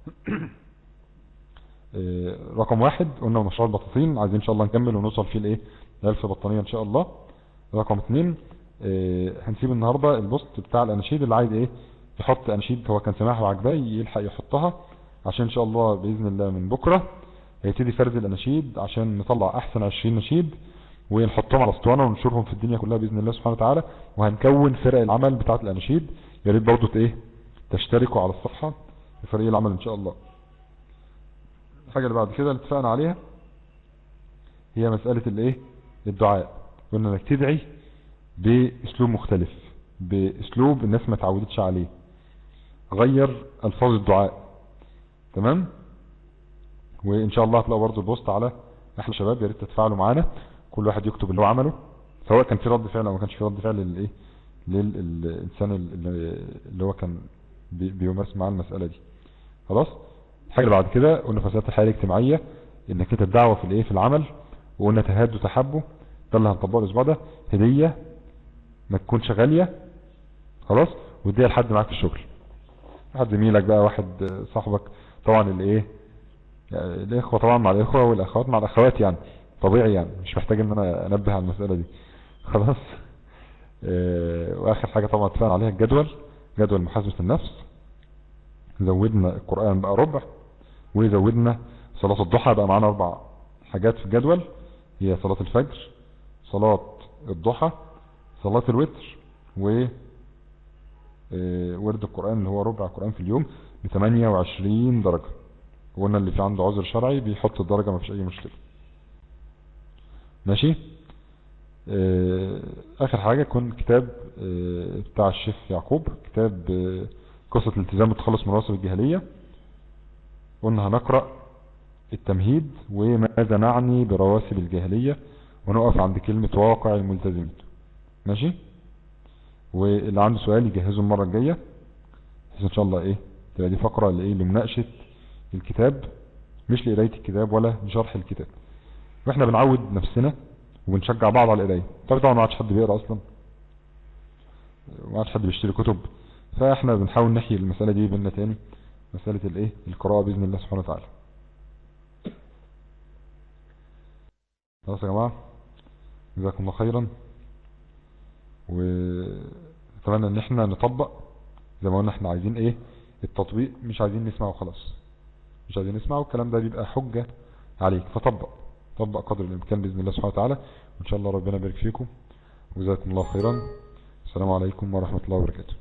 اه، رقم واحد قلنا مشروع البطاطين عايزين ان شاء الله نكمل ونوصل فيه لايه ل1000 بطانيه ان شاء الله رقم اتنين اه، هنسيب النهارده البوست بتاع الاناشيد اللي عايز ايه يحط اناشيد هو كان سامعها وعجباه يلحق يحطها عشان ان شاء الله باذن الله من بكره هيبتدي فرز الاناشيد عشان نطلع احسن 20 نشيد ونحطهم على اسطوانه وننشرهم في الدنيا كلها باذن الله سبحانه وتعالى وهنكون فرق العمل بتاعه الاناشيد يا ريت برضه ايه تشتركوا على الصفحه في فريق العمل ان شاء الله الحاجه اللي بعد كده اللي اتفقنا عليها هي مساله الايه الدعاء قلنا انك تدعي باسلوب مختلف باسلوب الناس ما تعودتش عليه غير الفاظ الدعاء تمام وان شاء الله هتلاقوا برضو البوست على احلى شباب يا ريت تتفاعلوا معانا كل واحد يكتب اللي هو عمله سواء كان في رد فعل او ما كانش في رد فعل للايه للانسان اللي اللي هو كان بي- بيمارس معاه المساله دي خلاص الحاجه اللي بعد كده قلنا في مساله الحياه الاجتماعيه انك انت الدعوه في الايه في العمل وقلنا تهاد وتحبه ده اللي هنطبقه الاسبوع ده هديه ما تكونش غاليه خلاص واديها لحد معاك في الشغل واحد زميلك بقى واحد صاحبك طبعا اللي ايه يعني الاخوة طبعا مع الاخوة والاخوات مع الاخوات يعني طبيعي يعني مش محتاج ان انا انبه على المسألة دي خلاص اه واخر حاجة طبعا اتفقنا عليها الجدول جدول محاسبة النفس زودنا القرآن بقى ربع وزودنا صلاة الضحى بقى معانا اربع حاجات في الجدول هي صلاة الفجر صلاة الضحى صلاة الوتر و اه ورد القرآن اللي هو ربع القرآن في اليوم ب 28 درجة وقلنا اللي في عنده عذر شرعي بيحط الدرجة ما فيش اي مشكلة ماشي آه، اخر حاجة كن كتاب آه، بتاع الشيخ يعقوب كتاب آه، قصة الالتزام والتخلص من رواسب الجاهلية قلنا هنقرأ التمهيد وماذا نعني برواسب الجاهلية ونقف عند كلمة واقع الملتزمين ماشي واللي عنده سؤال يجهزه المرة الجاية بحيث ان شاء الله ايه تبقى دي فقرة لايه لمناقشة الكتاب مش لقراية الكتاب ولا لشرح الكتاب واحنا بنعود نفسنا وبنشجع بعض على القراية طبعا طبعا ما عادش حد بيقرا اصلا ما عادش حد بيشتري كتب فاحنا بنحاول نحيي المسألة دي بينا تاني مسألة الايه القراءة بإذن الله سبحانه وتعالى خلاص يا جماعة جزاكم الله خيرا ونتمنى ان احنا نطبق زي ما قلنا احنا عايزين ايه التطبيق مش عايزين نسمعه وخلاص مش عايزين نسمعه والكلام ده بيبقى حجة عليك فطبق طبق قدر الامكان باذن الله سبحانه وتعالى وان شاء الله ربنا يبارك فيكم وجزاكم الله خيرا السلام عليكم ورحمة الله وبركاته